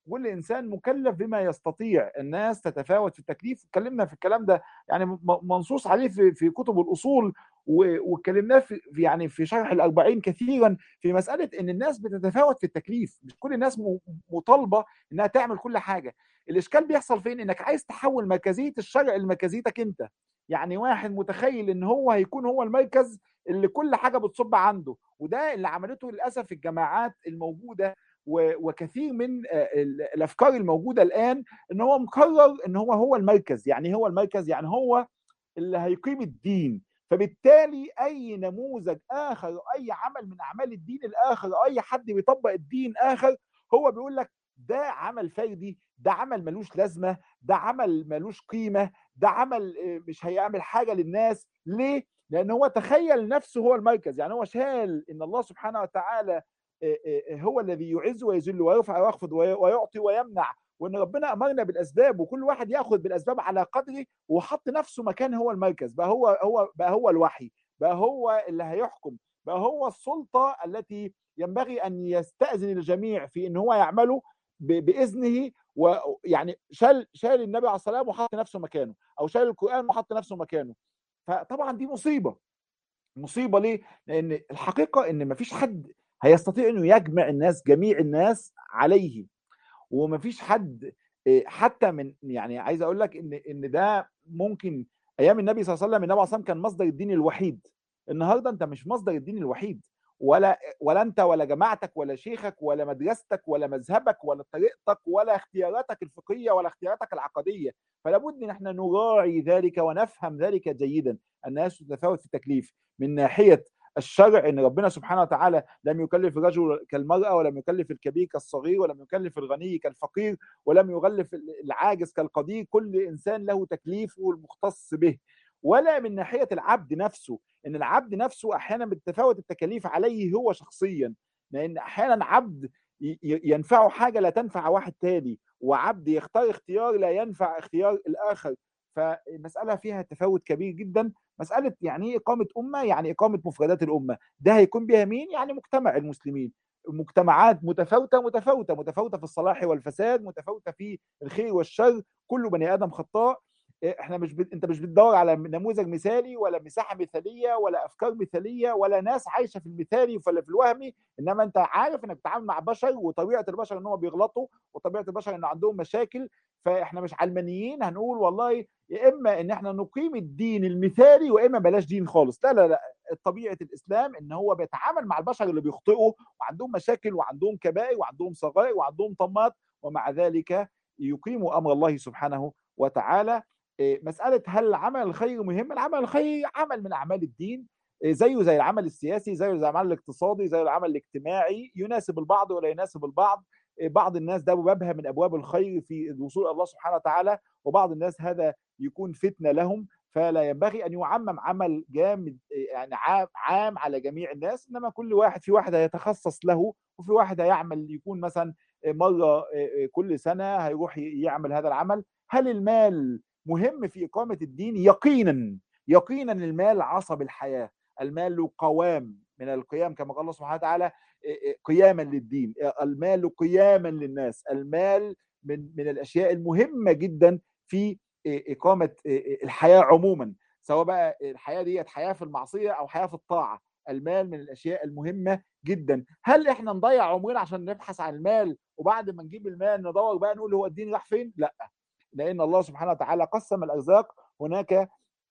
كل انسان مكلف بما يستطيع الناس تتفاوت في التكليف اتكلمنا في الكلام ده يعني م- منصوص عليه في في كتب الاصول و- واتكلمناه في في- يعني في شرح الأربعين كثيرا في مساله ان الناس بتتفاوت في التكليف مش كل الناس م- مطالبه انها تعمل كل حاجه الاشكال بيحصل فين انك عايز تحول مركزيه الشرع لمركزيتك انت يعني واحد متخيل ان هو هيكون هو المركز اللي كل حاجه بتصب عنده وده اللي عملته للاسف الجماعات الموجوده و- وكثير من آه، ال- الافكار الموجوده الان ان هو مقرر ان هو هو المركز يعني هو المركز يعني هو اللي هيقيم الدين فبالتالي اي نموذج اخر أو اي عمل من اعمال الدين الاخر أو اي حد بيطبق الدين اخر هو بيقول لك ده عمل فردي ده عمل ملوش لازمه ده عمل ملوش قيمه ده عمل آه، مش هيعمل حاجه للناس ليه لان هو تخيل نفسه هو المركز يعني هو شال ان الله سبحانه وتعالى آه، آه، هو الذي يعز ويذل ويرفع ويخفض وي- ويعطي ويمنع وان ربنا امرنا بالاسباب وكل واحد ياخذ بالاسباب على قدره وحط نفسه مكان هو المركز بقى هو هو بقى هو الوحي بقى هو اللي هيحكم بقى هو السلطه التي ينبغي ان يستاذن الجميع في ان هو يعمله ب- باذنه ويعني شال شال النبي عليه الصلاه والسلام وحط نفسه مكانه او شال القران وحط نفسه مكانه فطبعا دي مصيبه مصيبه ليه؟ لان الحقيقه ان مفيش حد هيستطيع انه يجمع الناس جميع الناس عليه ومفيش حد إيه، حتى من يعني عايز اقول لك ان ان ده ممكن ايام النبي صلى الله عليه وسلم النبي عليه الصلاه والسلام كان مصدر الدين الوحيد النهارده انت مش مصدر الدين الوحيد ولا ولا انت ولا جماعتك ولا شيخك ولا مدرستك ولا مذهبك ولا طريقتك ولا اختياراتك الفقهيه ولا اختياراتك العقديه فلا بد ان احنا نراعي ذلك ونفهم ذلك جيدا الناس تتفاوت في التكليف من ناحيه الشرع ان ربنا سبحانه وتعالى لم يكلف الرجل كالمراه ولم يكلف الكبير كالصغير ولم يكلف الغني كالفقير ولم يغلف العاجز كالقدير كل انسان له تكليفه المختص به ولا من ناحيه العبد نفسه ان العبد نفسه احيانا بتتفاوت التكاليف عليه هو شخصيا لان احيانا عبد ي- ي- ينفعه حاجه لا تنفع واحد تاني وعبد يختار اختيار لا ينفع اختيار الاخر فالمساله فيها تفاوت كبير جدا مساله يعني ايه اقامه امه يعني اقامه مفردات الامه ده هيكون بها مين يعني مجتمع المسلمين مجتمعات متفاوته متفاوته متفاوته في الصلاح والفساد متفاوته في الخير والشر كل بني ادم خطاء احنا مش بت... انت مش بتدور على نموذج مثالي ولا مساحه مثاليه ولا افكار مثاليه ولا ناس عايشه في المثالي ولا في الوهمي انما انت عارف انك بتتعامل مع بشر وطبيعه البشر ان هم بيغلطوا وطبيعه البشر ان عندهم مشاكل فاحنا مش علمانيين هنقول والله يا اما ان احنا نقيم الدين المثالي واما بلاش دين خالص لا لا لا طبيعه الاسلام ان هو بيتعامل مع البشر اللي بيخطئوا وعندهم مشاكل وعندهم كبائر وعندهم صغائر وعندهم طمات ومع ذلك يقيموا امر الله سبحانه وتعالى مساله هل عمل الخير مهم العمل الخير عمل من اعمال الدين زيه زي العمل السياسي زيه زي العمل الاقتصادي زي العمل الاجتماعي يناسب البعض ولا يناسب البعض بعض الناس ده بابها من ابواب الخير في الوصول الى الله سبحانه وتعالى وبعض الناس هذا يكون فتنه لهم فلا ينبغي ان يعمم عمل جامد يعني عام, عام على جميع الناس انما كل واحد في واحد هيتخصص له وفي واحد هيعمل يكون مثلا مره كل سنه هيروح يعمل هذا العمل هل المال مهم في اقامه الدين يقينا يقينا المال عصب الحياه المال قوام من القيام كما قال الله سبحانه وتعالى قياما للدين المال قياما للناس المال من من الاشياء المهمه جدا في اقامه الحياه عموما سواء بقى الحياه ديت حياه في المعصيه او حياه في الطاعه المال من الاشياء المهمه جدا هل احنا نضيع عمرنا عشان نبحث عن المال وبعد ما نجيب المال ندور بقى نقول هو الدين راح فين لا لان الله سبحانه وتعالى قسم الارزاق هناك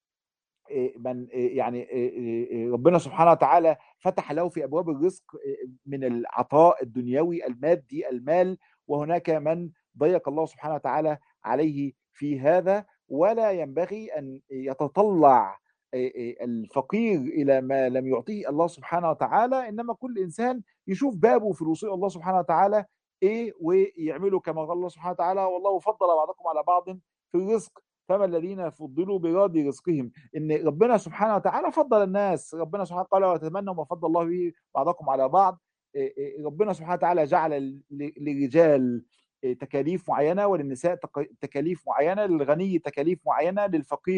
من يعني ربنا سبحانه وتعالى فتح له في ابواب الرزق من العطاء الدنيوي المادي المال وهناك من ضيق الله سبحانه وتعالى عليه في هذا ولا ينبغي ان يتطلع الفقير الى ما لم يعطيه الله سبحانه وتعالى انما كل انسان يشوف بابه في الوصول الله سبحانه وتعالى ايه ويعملوا كما قال الله سبحانه وتعالى والله فضل بعضكم على بعض في الرزق فما الذين فضلوا براد رزقهم ان ربنا سبحانه وتعالى فضل الناس ربنا سبحانه وتعالى وتمنوا ما فضل الله به بعضكم على بعض ربنا سبحانه وتعالى جعل للرجال تكاليف معينه وللنساء تكاليف معينه للغني تكاليف معينه للفقير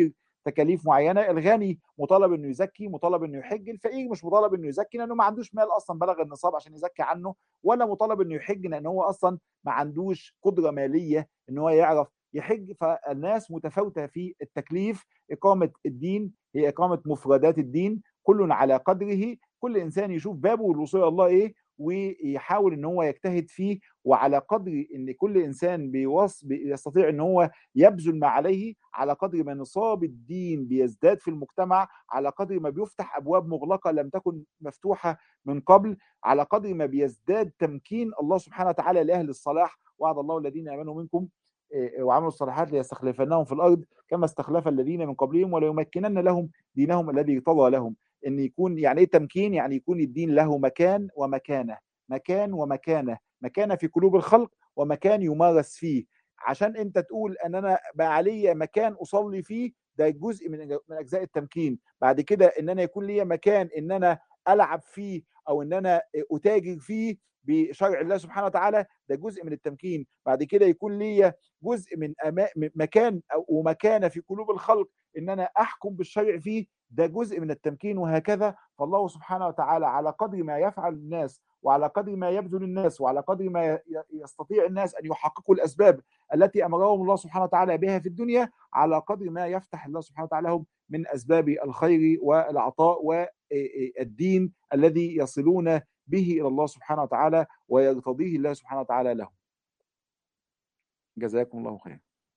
تكاليف معينه الغني مطالب انه يزكي مطالب انه يحج الفقير مش مطالب انه يزكي لانه ما عندوش مال اصلا بلغ النصاب عشان يزكي عنه ولا مطالب انه يحج لان هو اصلا ما عندوش قدره ماليه ان هو يعرف يحج فالناس متفاوته في التكليف اقامه الدين هي اقامه مفردات الدين كل على قدره كل انسان يشوف بابه الوصول الى الله ايه ويحاول ان هو يجتهد فيه وعلى قدر ان كل انسان بيوص يستطيع ان هو يبذل ما عليه على قدر ما نصاب الدين بيزداد في المجتمع على قدر ما بيفتح ابواب مغلقه لم تكن مفتوحه من قبل على قدر ما بيزداد تمكين الله سبحانه وتعالى لاهل الصلاح وعد الله الذين امنوا منكم وعملوا الصالحات ليستخلفنهم في الارض كما استخلف الذين من قبلهم وليمكنن لهم دينهم الذي ارتضى لهم ان يكون يعني ايه تمكين يعني يكون الدين له مكان ومكانه مكان ومكانه مكانه في قلوب الخلق ومكان يمارس فيه عشان انت تقول ان انا بقى علي مكان اصلي فيه ده جزء من من اجزاء التمكين بعد كده ان انا يكون لي مكان ان انا العب فيه او ان انا اتاجر فيه بشرع الله سبحانه وتعالى ده جزء من التمكين بعد كده يكون لي جزء من أما... مكان ومكانه في قلوب الخلق ان انا احكم بالشرع فيه ده جزء من التمكين وهكذا فالله سبحانه وتعالى على قدر ما يفعل الناس وعلى قدر ما يبذل الناس وعلى قدر ما يستطيع الناس ان يحققوا الاسباب التي امرهم الله سبحانه وتعالى بها في الدنيا على قدر ما يفتح الله سبحانه وتعالى لهم من اسباب الخير والعطاء والدين الذي يصلون به الى الله سبحانه وتعالى ويرتضيه الله سبحانه وتعالى لهم. جزاكم الله خيرا.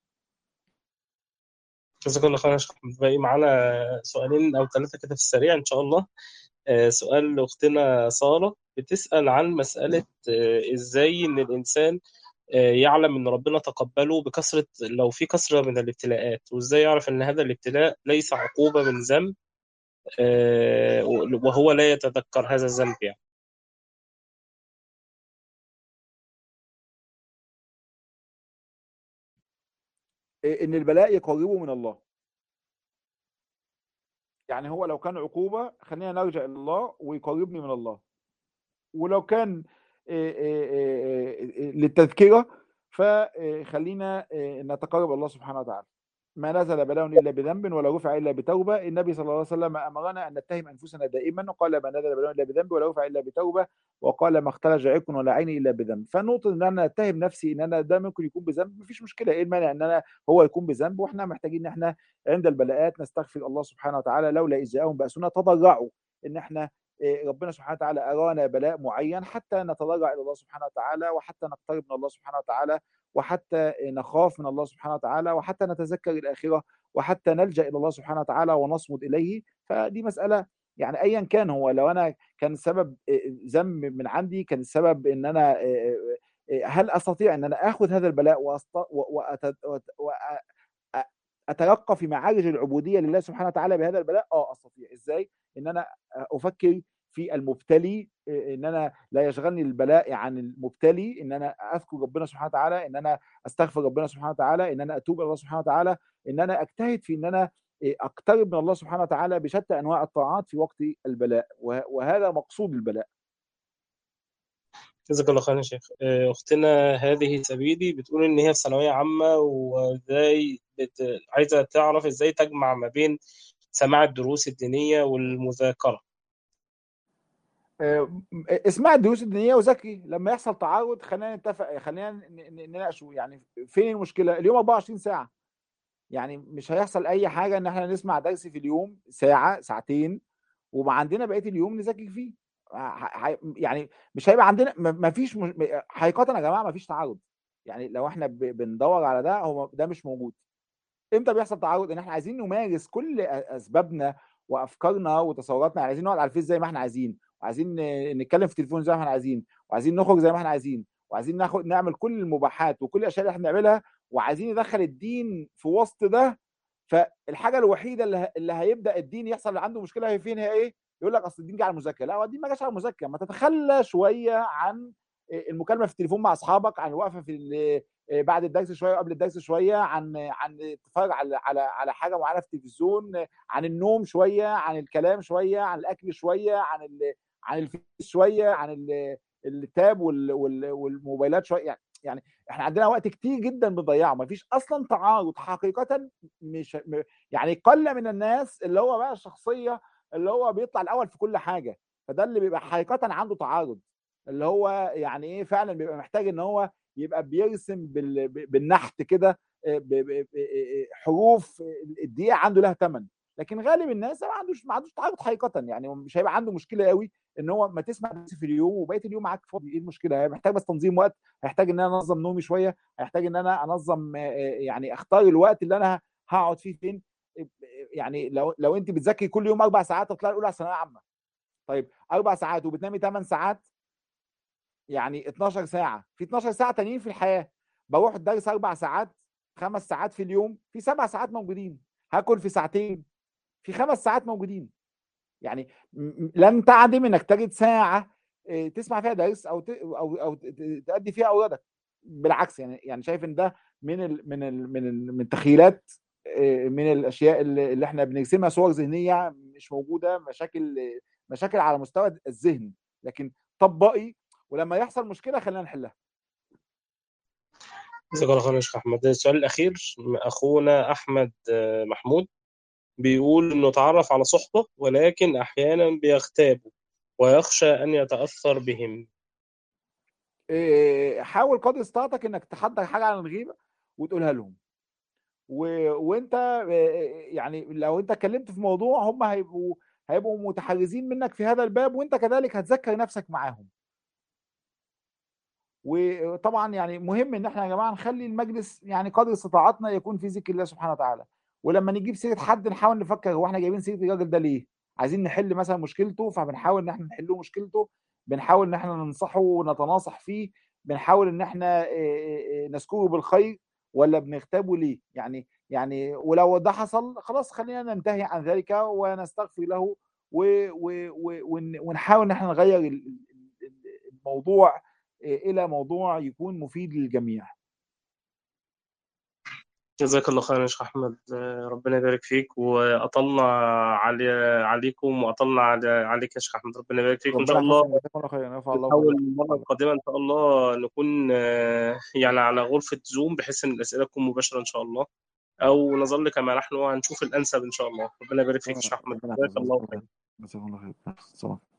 جزاك الله خير يا شيخ باقي معانا سؤالين او ثلاثه كده في السريع ان شاء الله سؤال لاختنا ساره بتسال عن مساله ازاي ان الانسان يعلم ان ربنا تقبله بكثره لو في كثره من الابتلاءات وازاي يعرف ان هذا الابتلاء ليس عقوبه من ذنب وهو لا يتذكر هذا الذنب يعني ان البلاء يقربه من الله يعني هو لو كان عقوبه خلينا نرجع الى الله ويقربني من الله ولو كان للتذكره فخلينا نتقرب الله سبحانه وتعالى ما نزل بلاء الا بذنب ولا رفع الا بتوبه النبي صلى الله عليه وسلم امرنا ان نتهم انفسنا دائما وقال ما نزل بلاء الا بذنب ولا رفع الا بتوبه وقال ما اختلج عرق ولا عين الا بذنب فنقطه ان انا اتهم نفسي ان انا ده ممكن يكون بذنب مفيش مشكله ايه المانع ان انا هو يكون بذنب واحنا محتاجين ان احنا عند البلاءات نستغفر الله سبحانه وتعالى لولا اذ جاءهم باسنا تضرعوا ان احنا ربنا سبحانه وتعالى ارانا بلاء معين حتى نتضرع الى الله سبحانه وتعالى وحتى نقترب من الله سبحانه وتعالى وحتى نخاف من الله سبحانه وتعالى وحتى نتذكر الاخره وحتى نلجا الى الله سبحانه وتعالى ونصمد اليه فدي مساله يعني ايا كان هو لو انا كان السبب ذنب من عندي كان السبب ان انا هل استطيع ان انا اخذ هذا البلاء واترقى في معارج العبوديه لله سبحانه وتعالى بهذا البلاء اه استطيع ازاي ان انا افكر في المبتلي ان انا لا يشغلني البلاء عن المبتلي ان انا اذكر ربنا سبحانه وتعالى ان انا استغفر ربنا سبحانه وتعالى ان انا اتوب الى الله سبحانه وتعالى ان انا اجتهد في ان انا اقترب من الله سبحانه وتعالى بشتى انواع الطاعات في وقت البلاء وهذا مقصود البلاء جزاك الله خير يا شيخ اختنا هذه سبيلي بتقول ان هي في ثانويه عامه وازاي بت... عايزه تعرف ازاي تجمع ما بين سماع الدروس الدينيه والمذاكره اسمع الدروس الدينيه وذاكري لما يحصل تعارض خلينا نتفق خلينا نناقشه يعني فين المشكله اليوم 24 ساعه يعني مش هيحصل اي حاجه ان احنا نسمع درس في اليوم ساعه ساعتين وما عندنا بقيه اليوم نذاكر فيه يعني مش هيبقى عندنا ما فيش حقيقه يا جماعه ما فيش تعارض يعني لو احنا بندور على ده هو ده مش موجود امتى بيحصل تعارض ان احنا عايزين نمارس كل اسبابنا وافكارنا وتصوراتنا عايزين نقعد على الفيس زي ما احنا عايزين وعايزين نتكلم في التليفون زي ما احنا عايزين وعايزين نخرج زي ما احنا عايزين وعايزين ناخد نعمل كل المباحات وكل الاشياء اللي احنا بنعملها وعايزين ندخل الدين في وسط ده فالحاجه الوحيده اللي, اللي هيبدا الدين يحصل اللي عنده مشكله هي فين هي ايه؟ يقول لك اصل الدين جه على المذاكره لا هو الدين ما جاش على المذاكره ما تتخلى شويه عن المكالمه في التليفون مع اصحابك عن الوقفه في بعد الدرس شويه وقبل الدرس شويه عن عن تتفرج على على على حاجه معينه في التلفزيون عن النوم شويه عن الكلام شويه عن الاكل شويه عن ال... عن الفيس شويه عن التاب والموبايلات شويه يعني يعني احنا عندنا وقت كتير جدا بنضيعه مفيش اصلا تعارض حقيقه مش م- يعني قل من الناس اللي هو بقى الشخصيه اللي هو بيطلع الاول في كل حاجه فده اللي بيبقى حقيقه عنده تعارض اللي هو يعني ايه فعلا بيبقى محتاج ان هو يبقى بيرسم بال- ب- بالنحت كده آه، ب- ب- ب- حروف الدقيقه عنده لها ثمن لكن غالب الناس ما عندوش ما عندوش تعارض حقيقه يعني هو مش هيبقى عنده مشكله قوي ان هو ما تسمع بس في اليوم وبقيه اليوم معاك فاضي ايه المشكله هي محتاج بس تنظيم وقت هيحتاج ان انا انظم نومي شويه هيحتاج ان انا انظم آه، آه، يعني اختار الوقت اللي انا هقعد فيه فين يعني لو لو انت بتذاكري كل يوم اربع ساعات هتطلعي الاولى على الثانويه عامه طيب اربع ساعات وبتنامي 8 ساعات يعني 12 ساعه في 12 ساعه تانيين في الحياه بروح الدرس اربع ساعات خمس ساعات في اليوم في سبع ساعات موجودين هاكل في ساعتين في خمس ساعات موجودين يعني م- م- لن تعدم انك تجد ساعه آه، تسمع فيها درس او ت- او او ت- ت- تأدي فيها اولادك بالعكس يعني يعني شايف ان ده من ال من ال من ال من التخيلات آه، من الاشياء اللي اللي احنا بنرسمها صور ذهنيه مش موجوده مشاكل آه، مشاكل على مستوى الذهن لكن طبقي ولما يحصل مشكله خلينا نحلها جزاك الله خير يا شيخ احمد السؤال الاخير اخونا احمد آه، محمود بيقول انه تعرف على صحبه ولكن احيانا بيغتابوا ويخشى ان يتاثر بهم إيه، حاول قدر استطاعتك انك تحضر حاجه عن الغيبه وتقولها لهم و... وانت إيه، يعني لو انت اتكلمت في موضوع هم هيبقوا هيبقوا متحرزين منك في هذا الباب وانت كذلك هتذكر نفسك معاهم وطبعا يعني مهم ان احنا يا جماعه نخلي المجلس يعني قدر استطاعتنا يكون في ذكر الله سبحانه وتعالى ولما نجيب سيره حد نحاول نفكر هو احنا جايبين سيره الراجل ده ليه عايزين نحل مثلا مشكلته فبنحاول ان احنا نحل له مشكلته بنحاول ان احنا ننصحه ونتناصح فيه بنحاول ان احنا إيه، إيه، نذكره بالخير ولا بنغتابه ليه يعني يعني ولو ده حصل خلاص خلينا ننتهي عن ذلك ونستغفر له و و و ون- ونحاول ان احنا نغير ال- ال- ال- الموضوع الى موضوع يكون مفيد للجميع جزاك الله خير يا شيخ احمد آه، ربنا يبارك فيك واطلنا علي عليكم واطلنا على عليك يا شيخ احمد ربنا يبارك فيك وان شاء ربنا الله يحفظك جزاكم الله خيرا يرفع الله نحاول قدرك. المره القادمه ان شاء الله نكون آه، يعني على غرفه زوم بحيث ان الاسئله تكون مباشره ان شاء الله او نظل كما نحن وهنشوف الانسب ان شاء الله ربنا يبارك فيك يا شيخ احمد ربنا جزاك يحفظك الله جزاكم خير الله خير جزاكم الله خير السلام